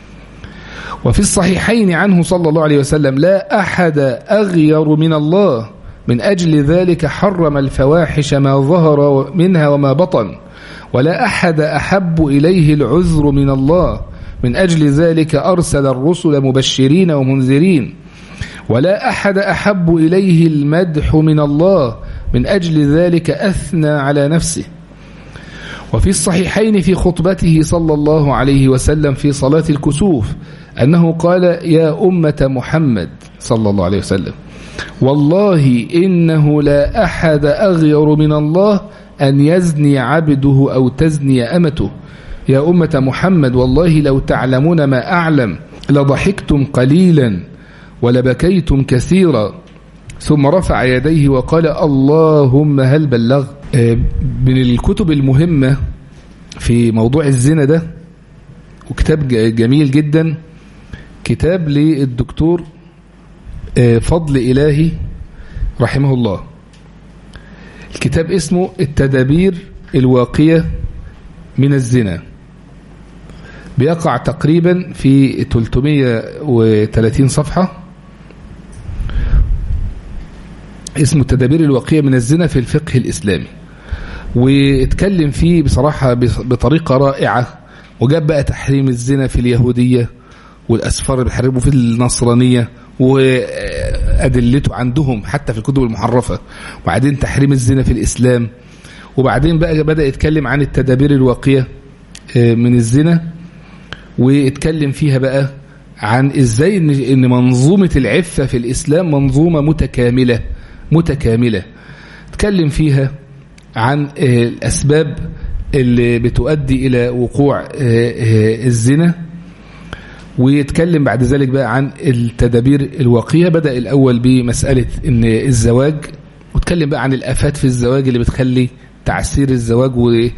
A: وفي الصحيحين عنه صلى الله عليه وسلم لا أحد أغير من الله من أجل ذلك حرم الفواحش ما ظهر منها وما بطن ولا أحد أحب إليه العذر من الله من أجل ذلك أرسل الرسل مبشرين ومنذرين ولا أحد أحب إليه المدح من الله من أجل ذلك أثنى على نفسه وفي الصحيحين في خطبته صلى الله عليه وسلم في صلاة الكسوف أنه قال يا أمة محمد صلى الله عليه وسلم والله إنه لا أحد أغير من الله أن يزني عبده أو تزني أمته يا أمة محمد والله لو تعلمون ما أعلم لضحكتم قليلا ولبكيتم كثيرا ثم رفع يديه وقال اللهم هل بلغ من الكتب المهمة في موضوع الزنا ده وكتاب جميل جدا كتاب للدكتور فضل إلهي رحمه الله الكتاب اسمه التدابير الواقية من الزنا بيقع تقريبا في 330 صفحة اسمه التدابير الواقية من الزنا في الفقه الإسلامي واتكلم فيه بصراحة بطريقة رائعة وجاب بقى تحريم الزنا في اليهودية والأسفار اللي بيحرموا في النصرانية وأدلته عندهم حتى في الكتب المحرفة وبعدين تحريم الزنا في الإسلام وبعدين بقى بدأ يتكلم عن التدابير الواقية من الزنا واتكلم فيها بقى عن ازاي ان ان منظومه العفه في الاسلام منظومه متكامله متكامله اتكلم فيها عن الاسباب اللي بتؤدي الى وقوع الزنا ويتكلم بعد ذلك بقى عن التدابير الواقيه بدا الاول بمساله ان الزواج واتكلم بقى عن الافات في الزواج اللي بتخلي تعسير الزواج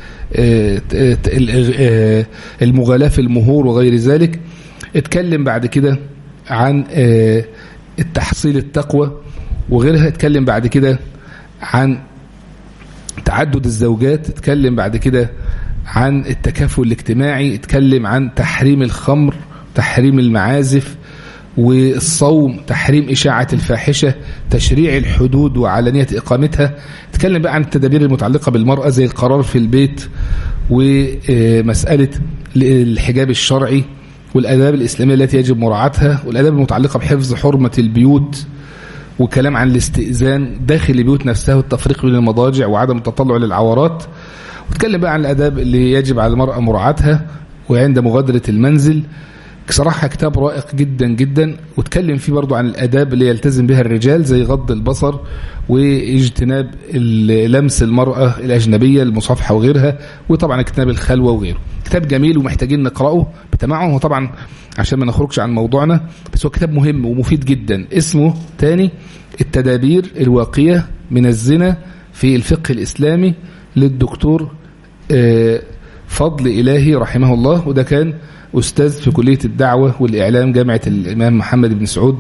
A: والمغالاة في المهور وغير ذلك اتكلم بعد كده عن التحصيل التقوى وغيرها اتكلم بعد كده عن تعدد الزوجات اتكلم بعد كده عن التكافل الاجتماعي اتكلم عن تحريم الخمر تحريم المعازف والصوم تحريم إشاعة الفاحشة تشريع الحدود وعلانية إقامتها تكلم بقى عن التدابير المتعلقة بالمرأة زي القرار في البيت ومسألة الحجاب الشرعي والآداب الإسلامية التي يجب مراعاتها والآداب المتعلقة بحفظ حرمة البيوت وكلام عن الاستئذان داخل البيوت نفسها والتفريق بين المضاجع وعدم التطلع للعورات وتكلم بقى عن الآداب اللي يجب على المرأة مراعاتها وعند مغادرة المنزل صراحة كتاب رائق جدا جدا وتكلم فيه برضو عن الأداب اللي يلتزم بها الرجال زي غض البصر واجتناب لمس المرأة الأجنبية المصافحة وغيرها وطبعا اجتناب الخلوة وغيره كتاب جميل ومحتاجين نقرأه بتمعن وطبعا عشان ما نخرجش عن موضوعنا بس هو كتاب مهم ومفيد جدا اسمه تاني التدابير الواقية من الزنا في الفقه الإسلامي للدكتور فضل إلهي رحمه الله وده كان أستاذ في كلية الدعوة والإعلام جامعة الإمام محمد بن سعود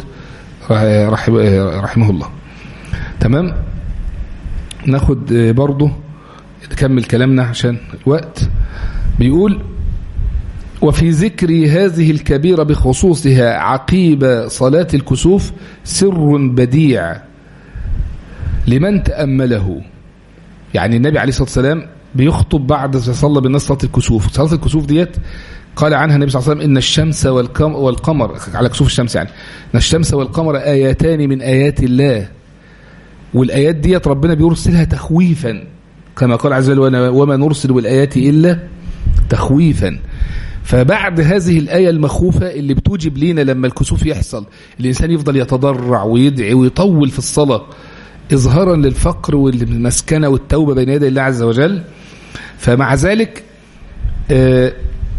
A: رحمه الله تمام ناخد برضه نكمل كلامنا عشان الوقت بيقول وفي ذكر هذه الكبيرة بخصوصها عقيب صلاة الكسوف سر بديع لمن تأمله يعني النبي عليه الصلاة والسلام بيخطب بعد صلى بالناس صلاة الكسوف صلاة الكسوف ديت قال عنها النبي صلى الله عليه وسلم إن الشمس والقمر على كسوف الشمس يعني إن الشمس والقمر آياتان من آيات الله والآيات ديت ربنا بيرسلها تخويفا كما قال عز وجل وما نرسل بالآيات إلا تخويفا فبعد هذه الآية المخوفة اللي بتوجب لينا لما الكسوف يحصل الإنسان يفضل يتضرع ويدعي ويطول في الصلاة إظهارا للفقر والمسكنة والتوبة بين يدي الله عز وجل فمع ذلك آه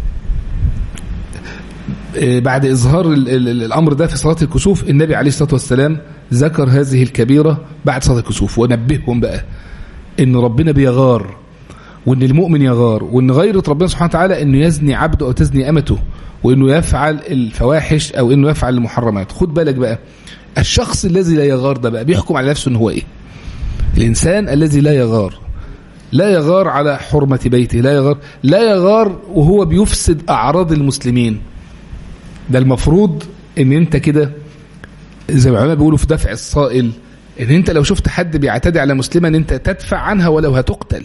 A: بعد إظهار الأمر ده في صلاة الكسوف النبي عليه الصلاة والسلام ذكر هذه الكبيرة بعد صلاة الكسوف ونبههم بقى إن ربنا بيغار وإن المؤمن يغار وإن غيرة ربنا سبحانه وتعالى إنه يزني عبده أو تزني أمته وإنه يفعل الفواحش أو إنه يفعل المحرمات خد بالك بقى الشخص الذي لا يغار ده بقى بيحكم على نفسه إن هو إيه الإنسان الذي لا يغار لا يغار على حرمة بيته لا يغار لا يغار وهو بيفسد أعراض المسلمين ده المفروض ان انت كده زي ما العلماء بيقولوا في دفع الصائل ان انت لو شفت حد بيعتدي على مسلمة ان انت تدفع عنها ولو هتقتل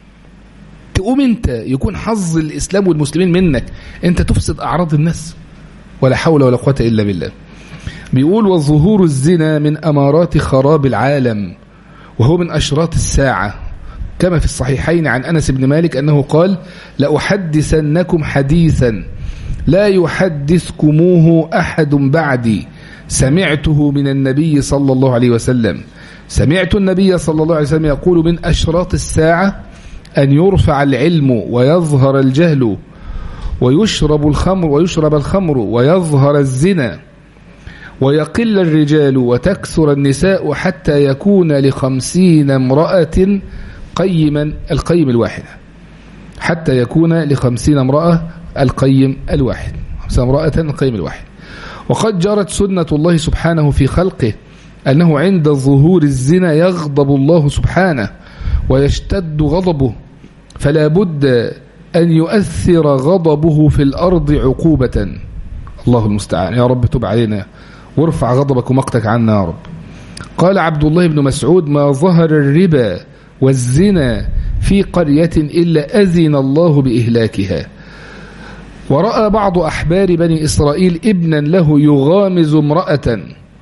A: تقوم انت يكون حظ الاسلام والمسلمين منك انت تفسد اعراض الناس ولا حول ولا قوة الا بالله بيقول وظهور الزنا من امارات خراب العالم وهو من اشراط الساعة كما في الصحيحين عن انس بن مالك انه قال لاحدثنكم حديثا لا يحدثكموه أحد بعدي سمعته من النبي صلى الله عليه وسلم سمعت النبي صلى الله عليه وسلم يقول من أشراط الساعة أن يرفع العلم ويظهر الجهل ويشرب الخمر ويشرب الخمر ويظهر الزنا ويقل الرجال وتكثر النساء حتى يكون لخمسين امرأة قيما القيم الواحد حتى يكون لخمسين امرأة القيم الواحد امرأة القيم الواحد وقد جرت سنة الله سبحانه في خلقه أنه عند ظهور الزنا يغضب الله سبحانه ويشتد غضبه فلا بد أن يؤثر غضبه في الأرض عقوبة الله المستعان يا رب تب علينا وارفع غضبك ومقتك عنا يا رب قال عبد الله بن مسعود ما ظهر الربا والزنا في قرية إلا أذن الله بإهلاكها ورأى بعض أحبار بني إسرائيل ابنا له يغامز امرأة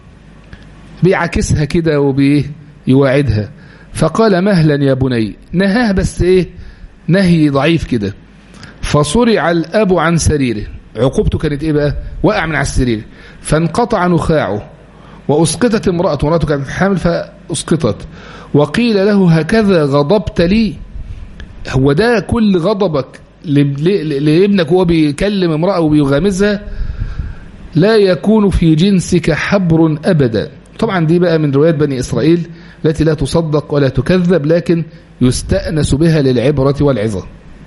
A: بيعكسها كده وبيواعدها فقال مهلا يا بني نهاه بس ايه نهي ضعيف كده فصرع الأب عن سريره عقوبته كانت ايه بقى وقع من على السرير فانقطع نخاعه وأسقطت امرأة امرأته كانت حامل فأسقطت وقيل له هكذا غضبت لي هو ده كل غضبك لابنك وهو بيكلم امرأة وبيغامزها لا يكون في جنسك حبر أبدا طبعا دي بقى من روايات بني إسرائيل التي لا تصدق ولا تكذب لكن يستأنس بها للعبرة والعظة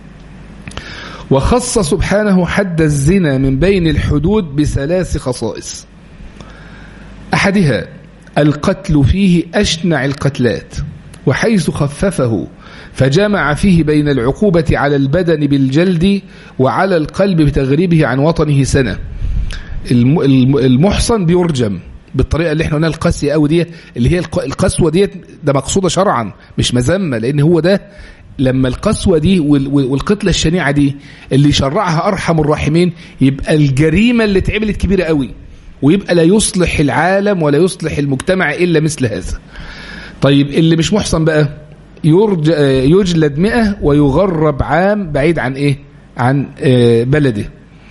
A: وخص سبحانه حد الزنا من بين الحدود بثلاث خصائص أحدها القتل فيه أشنع القتلات وحيث خففه فجمع فيه بين العقوبة على البدن بالجلد وعلى القلب بتغريبه عن وطنه سنة المحصن بيرجم بالطريقه اللي احنا قلناها القاسيه قوي دي اللي هي القسوه ديت ده مقصوده شرعا مش مذمه لان هو ده لما القسوه دي والقتله الشنيعه دي اللي شرعها ارحم الراحمين يبقى الجريمه اللي اتعملت كبيره قوي ويبقى لا يصلح العالم ولا يصلح المجتمع الا مثل هذا طيب اللي مش محصن بقى يجلد مئة ويغرب عام بعيد عن ايه عن بلده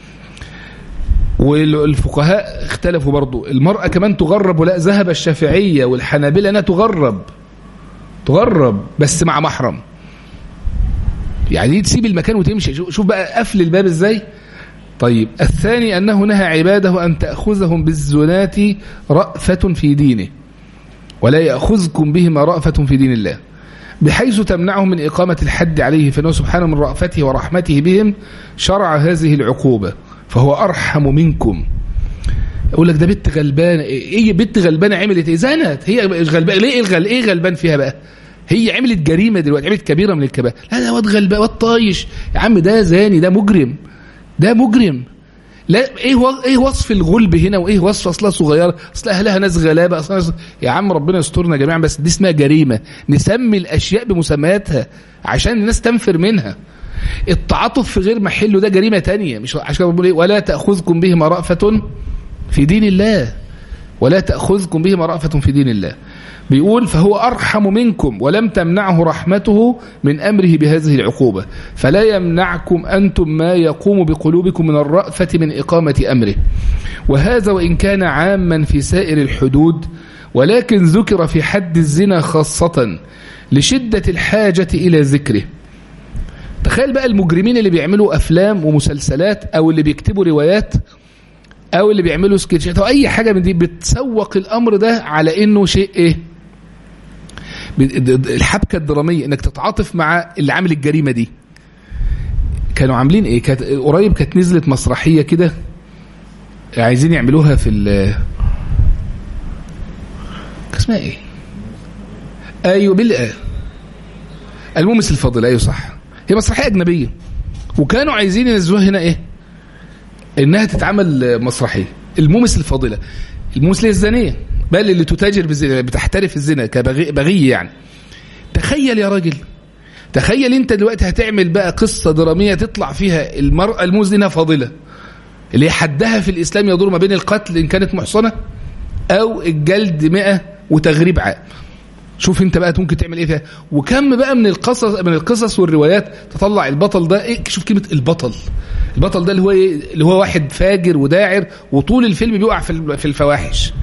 A: والفقهاء اختلفوا برضو المرأة كمان تغرب ولا ذهب الشافعية والحنابلة أنها تغرب تغرب بس مع محرم يعني دي تسيب المكان وتمشي شوف بقى قفل الباب ازاي طيب الثاني أنه نهى عباده أن تأخذهم بالزنات رأفة في دينه ولا يأخذكم بهما رأفة في دين الله بحيث تمنعهم من إقامة الحد عليه فإنه سبحانه من رأفته ورحمته بهم شرع هذه العقوبة فهو أرحم منكم يقول لك ده بنت غلبانة ايه بنت غلبانة عملت ايه زنت هي غلبانة ليه الغل ايه غلبان فيها بقى هي عملت جريمة دلوقتي عملت كبيرة من الكبائر لا ده واد غلبان واد طايش يا عم ده زاني ده مجرم ده مجرم لا ايه ايه وصف الغلب هنا وايه وصف اصلها صغيره اصل اهلها ناس غلابه اصلا يا عم ربنا يسترنا جميعا بس دي اسمها جريمه نسمي الاشياء بمسمياتها عشان الناس تنفر منها التعاطف في غير محله ده جريمه تانية مش عشان بقول ايه ولا تاخذكم بهما رأفه في دين الله ولا تاخذكم بهما رأفه في دين الله بيقول فهو أرحم منكم ولم تمنعه رحمته من أمره بهذه العقوبة فلا يمنعكم أنتم ما يقوم بقلوبكم من الرأفة من إقامة أمره وهذا وإن كان عاما في سائر الحدود ولكن ذكر في حد الزنا خاصة لشدة الحاجة إلى ذكره تخيل بقى المجرمين اللي بيعملوا أفلام ومسلسلات أو اللي بيكتبوا روايات أو اللي بيعملوا سكتشات أو أي حاجة من دي بتسوق الأمر ده على إنه شيء إيه الحبكه الدراميه انك تتعاطف مع اللي عامل الجريمه دي كانوا عاملين ايه كانت قريب كانت نزلت مسرحيه كده عايزين يعملوها في ال اسمها ايه ايوه بال الممثل الفاضل ايوه صح هي مسرحيه اجنبيه وكانوا عايزين ينزلوها هنا ايه انها تتعمل مسرحيه الممثل الفاضله الممثله الزانيه بل اللي تتاجر بالزنا بتحترف الزنا كبغي بغي يعني تخيل يا راجل تخيل انت دلوقتي هتعمل بقى قصة درامية تطلع فيها المرأة المزنة فاضلة اللي حدها في الإسلام يدور ما بين القتل إن كانت محصنة أو الجلد مئة وتغريب عام شوف انت بقى ممكن تعمل ايه فيها وكم بقى من القصص من القصص والروايات تطلع البطل ده ايه شوف كلمه البطل البطل ده اللي هو ايه اللي هو واحد فاجر وداعر وطول الفيلم بيقع في في الفواحش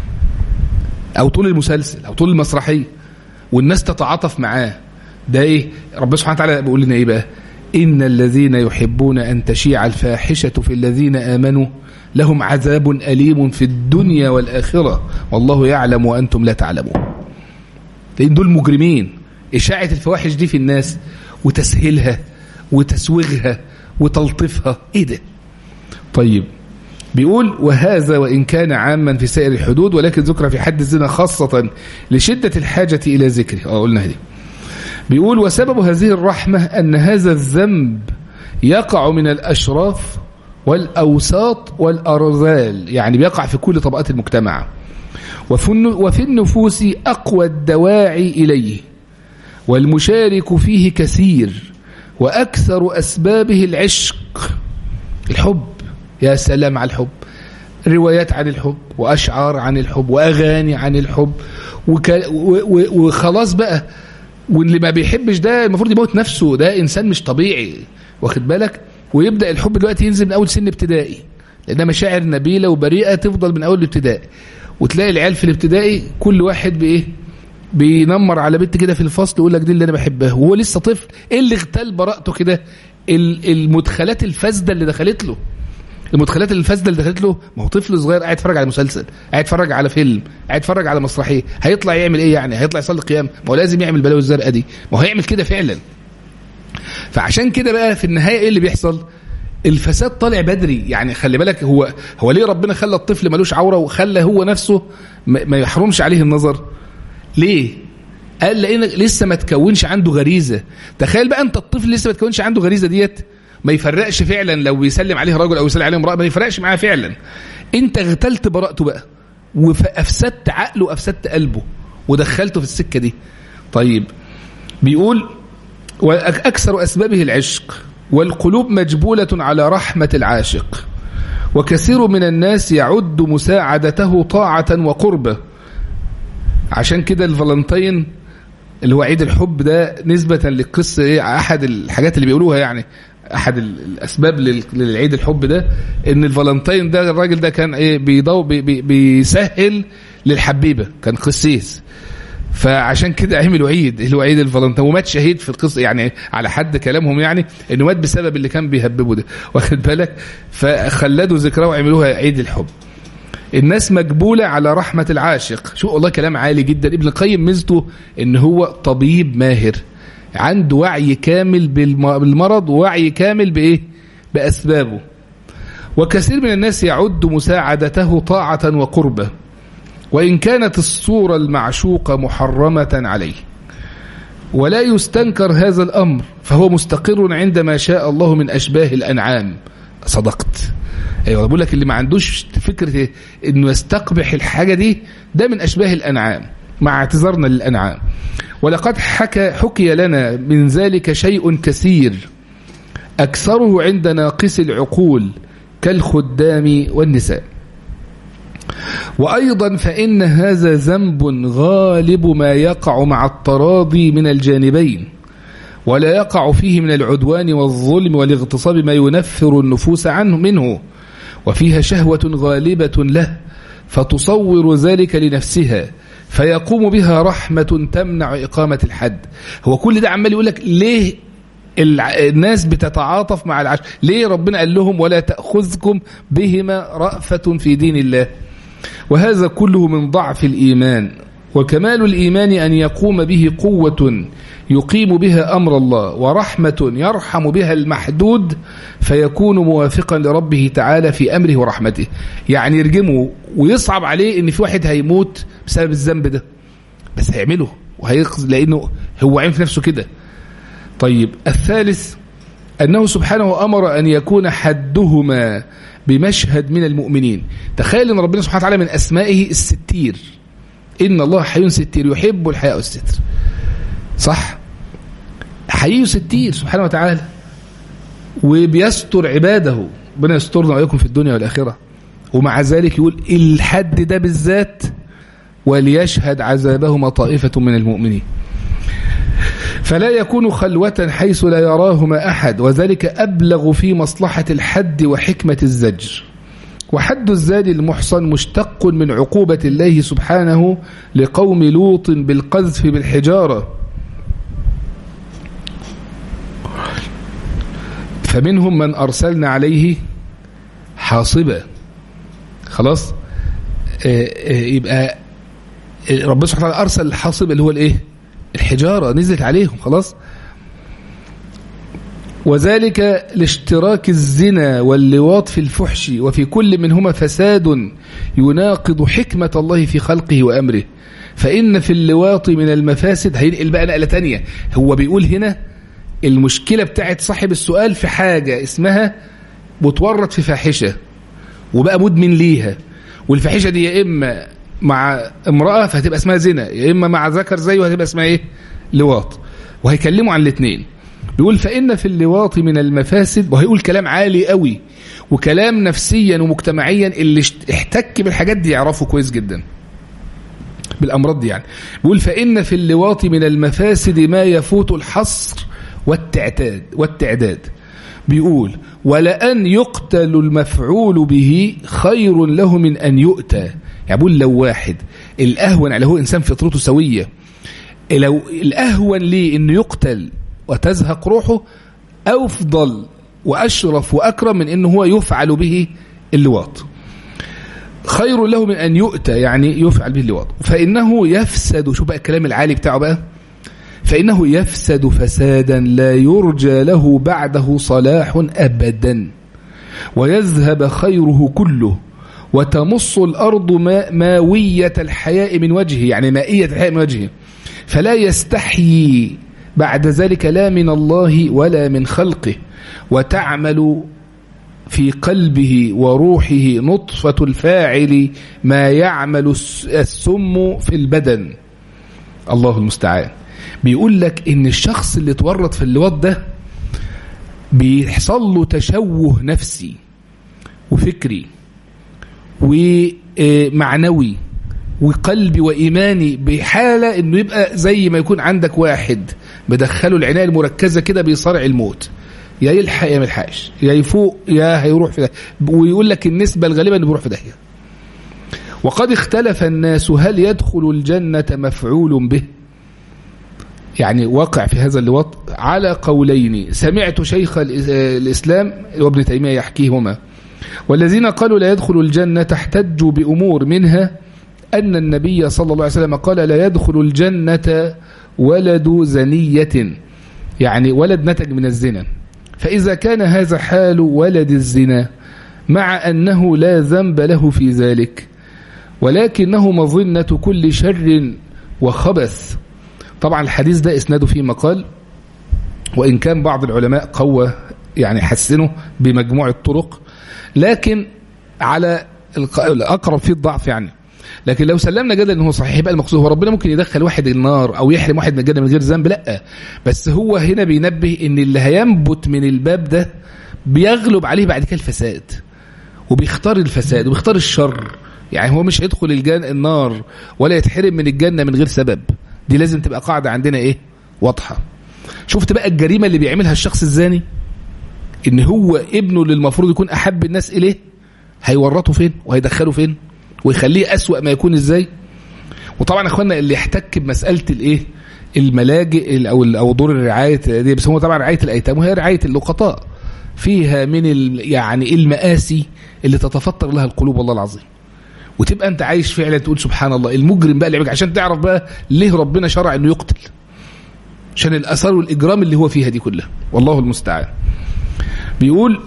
A: او طول المسلسل او طول المسرحيه والناس تتعاطف معاه ده ايه ربنا سبحانه وتعالى بيقول لنا ايه بقى ان الذين يحبون ان تشيع الفاحشه في الذين امنوا لهم عذاب اليم في الدنيا والاخره والله يعلم وانتم لا تعلمون لان دول مجرمين اشاعه الفواحش دي في الناس وتسهيلها وتسويغها وتلطيفها ايه ده طيب بيقول وهذا وإن كان عاما في سائر الحدود ولكن ذكر في حد الزنا خاصة لشدة الحاجة إلى ذكره اه قلنا هذه بيقول وسبب هذه الرحمة أن هذا الذنب يقع من الأشراف والأوساط والأرذال يعني بيقع في كل طبقات المجتمع وفي النفوس أقوى الدواعي إليه والمشارك فيه كثير وأكثر أسبابه العشق الحب يا سلام على الحب روايات عن الحب وأشعار عن الحب وأغاني عن الحب وك... و... و... وخلاص بقى واللي ما بيحبش ده المفروض يموت نفسه ده إنسان مش طبيعي واخد بالك ويبدأ الحب دلوقتي ينزل من أول سن ابتدائي لأنها مشاعر نبيلة وبريئة تفضل من أول الابتدائي وتلاقي العيال في الابتدائي كل واحد بإيه بينمر على بنت كده في الفصل يقول لك دي اللي انا بحبها وهو لسه طفل ايه اللي اغتال براءته كده المدخلات الفاسده اللي دخلت له المدخلات الفاسده اللي دخلت له ما هو طفل صغير قاعد يتفرج على مسلسل قاعد يتفرج على فيلم قاعد يتفرج على مسرحيه هيطلع يعمل ايه يعني هيطلع يصلي قيام ما هو لازم يعمل البلاوي الزرقاء دي ما هو هيعمل كده فعلا فعشان كده بقى في النهايه ايه اللي بيحصل الفساد طالع بدري يعني خلي بالك هو هو ليه ربنا خلى الطفل ملوش عوره وخلى هو نفسه ما يحرمش عليه النظر ليه قال لان لسه ما تكونش عنده غريزه تخيل بقى انت الطفل لسه ما تكونش عنده غريزه ديت ما يفرقش فعلا لو بيسلم عليه رجل او يسلم عليه امراه ما يفرقش معاه فعلا انت اغتلت براءته بقى وافسدت عقله وافسدت قلبه ودخلته في السكه دي طيب بيقول واكثر اسبابه العشق والقلوب مجبوله على رحمه العاشق وكثير من الناس يعد مساعدته طاعه وقربه عشان كده الفالنتين اللي هو عيد الحب ده نسبة للقصة ايه احد الحاجات اللي بيقولوها يعني احد الاسباب للعيد الحب ده ان الفالنتين ده الراجل ده كان ايه بيضو بي بي بيسهل للحبيبة كان قسيس فعشان كده عملوا عيد اللي هو عيد الفالنتين ومات شهيد في القصه يعني على حد كلامهم يعني انه مات بسبب اللي كان بيهببه ده واخد بالك فخلدوا ذكراه وعملوها عيد الحب الناس مجبولة على رحمة العاشق شو والله كلام عالي جدا ابن القيم ميزته ان هو طبيب ماهر عنده وعي كامل بالمرض ووعي كامل بايه باسبابه وكثير من الناس يعد مساعدته طاعة وقربة وإن كانت الصورة المعشوقة محرمة عليه ولا يستنكر هذا الأمر فهو مستقر عندما شاء الله من أشباه الأنعام صدقت ايوه بقول لك اللي ما عندوش فكره إيه؟ انه يستقبح الحاجه دي ده من اشباه الانعام مع اعتذارنا للانعام ولقد حكى حكي لنا من ذلك شيء كثير اكثره عند ناقص العقول كالخدام والنساء وأيضا فإن هذا ذنب غالب ما يقع مع التراضي من الجانبين ولا يقع فيه من العدوان والظلم والاغتصاب ما ينفر النفوس عنه منه وفيها شهوة غالبة له فتصور ذلك لنفسها فيقوم بها رحمة تمنع إقامة الحد هو كل ده عمال يقول لك ليه الناس بتتعاطف مع العشر ليه ربنا قال لهم ولا تأخذكم بهما رأفة في دين الله وهذا كله من ضعف الإيمان وكمال الإيمان أن يقوم به قوة يقيم بها أمر الله ورحمة يرحم بها المحدود فيكون موافقا لربه تعالى في أمره ورحمته يعني يرجمه ويصعب عليه أن في واحد هيموت بسبب الذنب ده بس هيعمله وهيخز لأنه هو عين في نفسه كده طيب الثالث أنه سبحانه أمر أن يكون حدهما بمشهد من المؤمنين تخيل أن ربنا سبحانه وتعالى من أسمائه الستير إن الله حي ستير يحب الحياء والستر صح حي ستير سبحانه وتعالى وبيستر عباده ربنا يسترنا وإياكم في الدنيا والآخرة ومع ذلك يقول الحد ده بالذات وليشهد عذابهما طائفة من المؤمنين فلا يكون خلوة حيث لا يراهما أحد وذلك أبلغ في مصلحة الحد وحكمة الزجر وحد الزاد المحصن مشتق من عقوبة الله سبحانه لقوم لوط بالقذف بالحجارة فمنهم من أرسلنا عليه حاصبة خلاص آآ آآ يبقى ربنا سبحانه وتعالى أرسل الحاصبة اللي هو الإيه الحجارة نزلت عليهم خلاص وذلك لاشتراك الزنا واللواط في الفحش وفي كل منهما فساد يناقض حكمة الله في خلقه وأمره فإن في اللواط من المفاسد هينقل بقى نقلة تانية هو بيقول هنا المشكلة بتاعت صاحب السؤال في حاجة اسمها متورط في فاحشة وبقى مدمن ليها والفاحشة دي يا إما مع امرأة فهتبقى اسمها زنا يا إما مع ذكر زيه هتبقى اسمها إيه لواط وهيكلموا عن الاثنين بيقول فإن في اللواط من المفاسد وهيقول كلام عالي قوي وكلام نفسيا ومجتمعيا اللي احتك بالحاجات دي يعرفه كويس جدا بالأمراض دي يعني بيقول فإن في اللواط من المفاسد ما يفوت الحصر والتعتاد والتعداد بيقول ولأن يقتل المفعول به خير له من أن يؤتى يعني بيقول لو واحد الأهون عليه هو إنسان فطرته سوية لو الأهون ليه أنه يقتل وتزهق روحه أفضل وأشرف وأكرم من أنه هو يفعل به اللواط خير له من أن يؤتى يعني يفعل به اللواط فإنه يفسد شو بقى الكلام العالي بتاعه بقى فإنه يفسد فسادا لا يرجى له بعده صلاح أبدا ويذهب خيره كله وتمص الأرض ما ماوية الحياء من وجهه يعني مائية الحياء من وجهه فلا يستحيي بعد ذلك لا من الله ولا من خلقه وتعمل في قلبه وروحه نطفة الفاعل ما يعمل السم في البدن الله المستعان بيقول لك ان الشخص اللي اتورط في اللواط ده بيحصل له تشوه نفسي وفكري ومعنوي وقلبي وإيماني بحالة انه يبقى زي ما يكون عندك واحد بدخله العناية المركزة كده بيصارع الموت يا يلحق يا ما يلحقش يا يفوق يا هيروح في ده ويقول لك النسبة الغالبة انه بيروح في داهية وقد اختلف الناس هل يدخل الجنة مفعول به يعني وقع في هذا اللواط على قولين سمعت شيخ الإسلام وابن تيمية يحكيهما والذين قالوا لا يدخل الجنة احتجوا بأمور منها أن النبي صلى الله عليه وسلم قال لا يدخل الجنة ولد زنية يعني ولد نتج من الزنا فإذا كان هذا حال ولد الزنا مع أنه لا ذنب له في ذلك ولكنه مظنة كل شر وخبث طبعا الحديث ده اسناده فيه مقال وإن كان بعض العلماء قوى يعني حسنه بمجموع الطرق لكن على الأقرب فيه الضعف يعني لكن لو سلمنا جدلا ان هو صحيح يبقى المقصود هو ربنا ممكن يدخل واحد النار او يحرم واحد من الجنه من غير ذنب لا بس هو هنا بينبه ان اللي هينبت من الباب ده بيغلب عليه بعد كده الفساد وبيختار الفساد وبيختار الشر يعني هو مش هيدخل الجنة النار ولا يتحرم من الجنة من غير سبب دي لازم تبقى قاعدة عندنا ايه واضحة شفت بقى الجريمة اللي بيعملها الشخص الزاني ان هو ابنه اللي المفروض يكون احب الناس اليه هيورطه فين وهيدخله فين ويخليه اسوأ ما يكون ازاي وطبعا اخوانا اللي يحتك بمسألة الايه الملاجئ او او دور الرعايه دي بس هو طبعا رعايه الايتام وهي رعايه اللقطاء فيها من ال يعني المآسي اللي تتفطر لها القلوب والله العظيم وتبقى انت عايش فعلا تقول سبحان الله المجرم بقى اللي عشان تعرف بقى ليه ربنا شرع انه يقتل عشان الاثار والاجرام اللي هو فيها دي كلها والله المستعان بيقول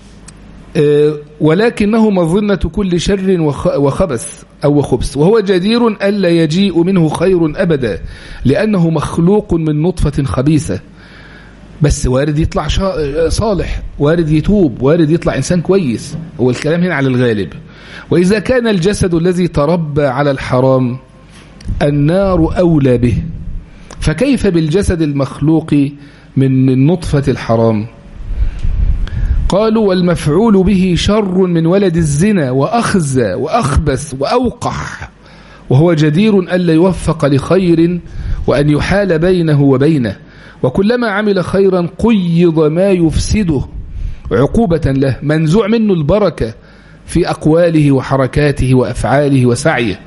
A: أه ولكنه مظنة كل شر وخبث أو خبث وهو جدير ألا يجيء منه خير أبدا لأنه مخلوق من نطفة خبيثة بس وارد يطلع صالح وارد يتوب وارد يطلع إنسان كويس هو الكلام هنا على الغالب وإذا كان الجسد الذي تربى على الحرام النار أولى به فكيف بالجسد المخلوق من النطفة الحرام قالوا والمفعول به شر من ولد الزنا وأخزى وأخبث وأوقح وهو جدير ألا يوفق لخير وأن يحال بينه وبينه وكلما عمل خيرا قيض ما يفسده عقوبة له منزوع منه البركة في أقواله وحركاته وأفعاله وسعيه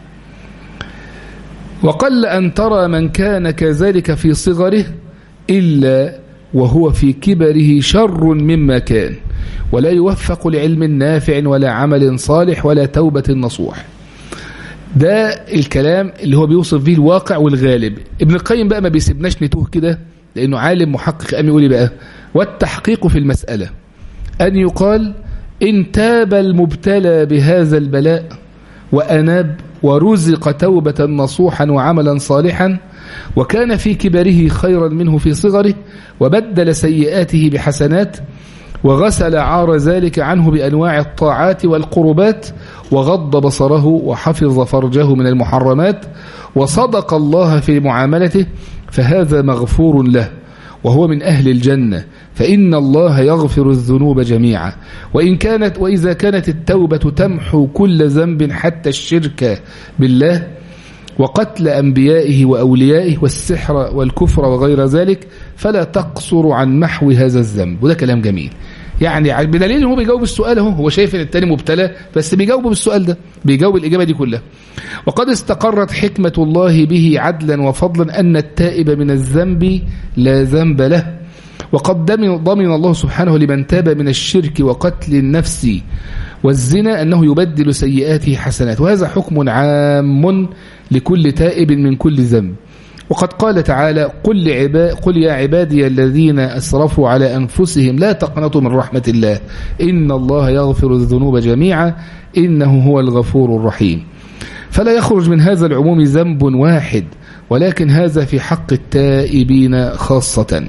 A: وقل أن ترى من كان كذلك في صغره إلا وهو في كبره شر مما كان ولا يوفق لعلم نافع ولا عمل صالح ولا توبة نصوح ده الكلام اللي هو بيوصف فيه الواقع والغالب ابن القيم بقى ما بيسيبناش نتوه كده لأنه عالم محقق قام يقول بقى والتحقيق في المسألة أن يقال إن تاب المبتلى بهذا البلاء وأناب ورزق توبة نصوحا وعملا صالحا وكان في كبره خيرا منه في صغره وبدل سيئاته بحسنات وغسل عار ذلك عنه بأنواع الطاعات والقربات وغض بصره وحفظ فرجه من المحرمات وصدق الله في معاملته فهذا مغفور له وهو من أهل الجنة فإن الله يغفر الذنوب جميعا وإن كانت وإذا كانت التوبة تمحو كل ذنب حتى الشرك بالله وقتل أنبيائه وأوليائه والسحر والكفر وغير ذلك فلا تقصر عن محو هذا الذنب وده كلام جميل يعني بدليل هو بيجاوب السؤال اهو هو شايف ان التاني مبتلى بس بيجاوبه بالسؤال ده بيجاوب الإجابة دي كلها وقد استقرت حكمة الله به عدلا وفضلا أن التائب من الذنب لا ذنب له وقد ضمن الله سبحانه لمن تاب من الشرك وقتل النفس والزنا أنه يبدل سيئاته حسنات وهذا حكم عام لكل تائب من كل ذنب وقد قال تعالى قل, لعبا قل يا عبادي الذين أسرفوا على أنفسهم لا تقنطوا من رحمة الله إن الله يغفر الذنوب جميعا إنه هو الغفور الرحيم فلا يخرج من هذا العموم ذنب واحد ولكن هذا في حق التائبين خاصة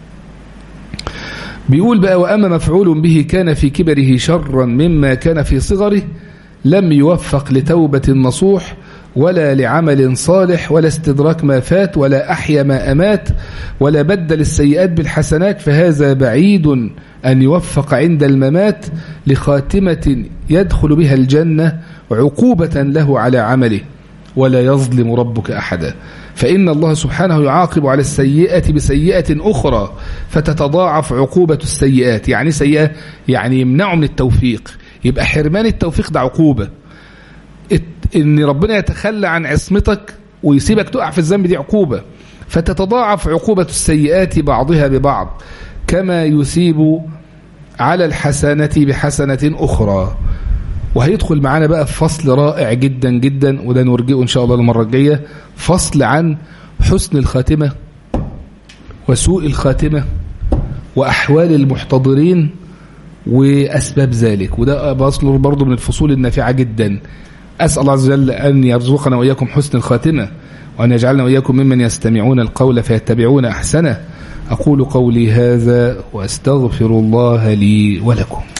A: بيقول بقى وأما مفعول به كان في كبره شرا مما كان في صغره لم يوفق لتوبة النصوح ولا لعمل صالح ولا استدراك ما فات ولا أحيا ما أمات ولا بدل السيئات بالحسنات فهذا بعيد أن يوفق عند الممات لخاتمة يدخل بها الجنة عقوبة له على عمله ولا يظلم ربك أحدا فإن الله سبحانه يعاقب على السيئة بسيئة أخرى فتتضاعف عقوبة السيئات يعني سيئة يعني يمنعه من التوفيق يبقى حرمان التوفيق ده عقوبة ان ربنا يتخلى عن عصمتك ويسيبك تقع في الذنب دي عقوبة فتتضاعف عقوبة السيئات بعضها ببعض كما يثيب على الحسنة بحسنة أخرى وهيدخل معانا بقى في فصل رائع جدا جدا وده نرجئه إن شاء الله المرة الجاية فصل عن حسن الخاتمة وسوء الخاتمة وأحوال المحتضرين وأسباب ذلك وده فصل برضه من الفصول النافعة جدا أسأل الله عز وجل أن يرزقنا وإياكم حسن الخاتمة وأن يجعلنا وإياكم ممن يستمعون القول فيتبعون أحسنه أقول قولي هذا وأستغفر الله لي ولكم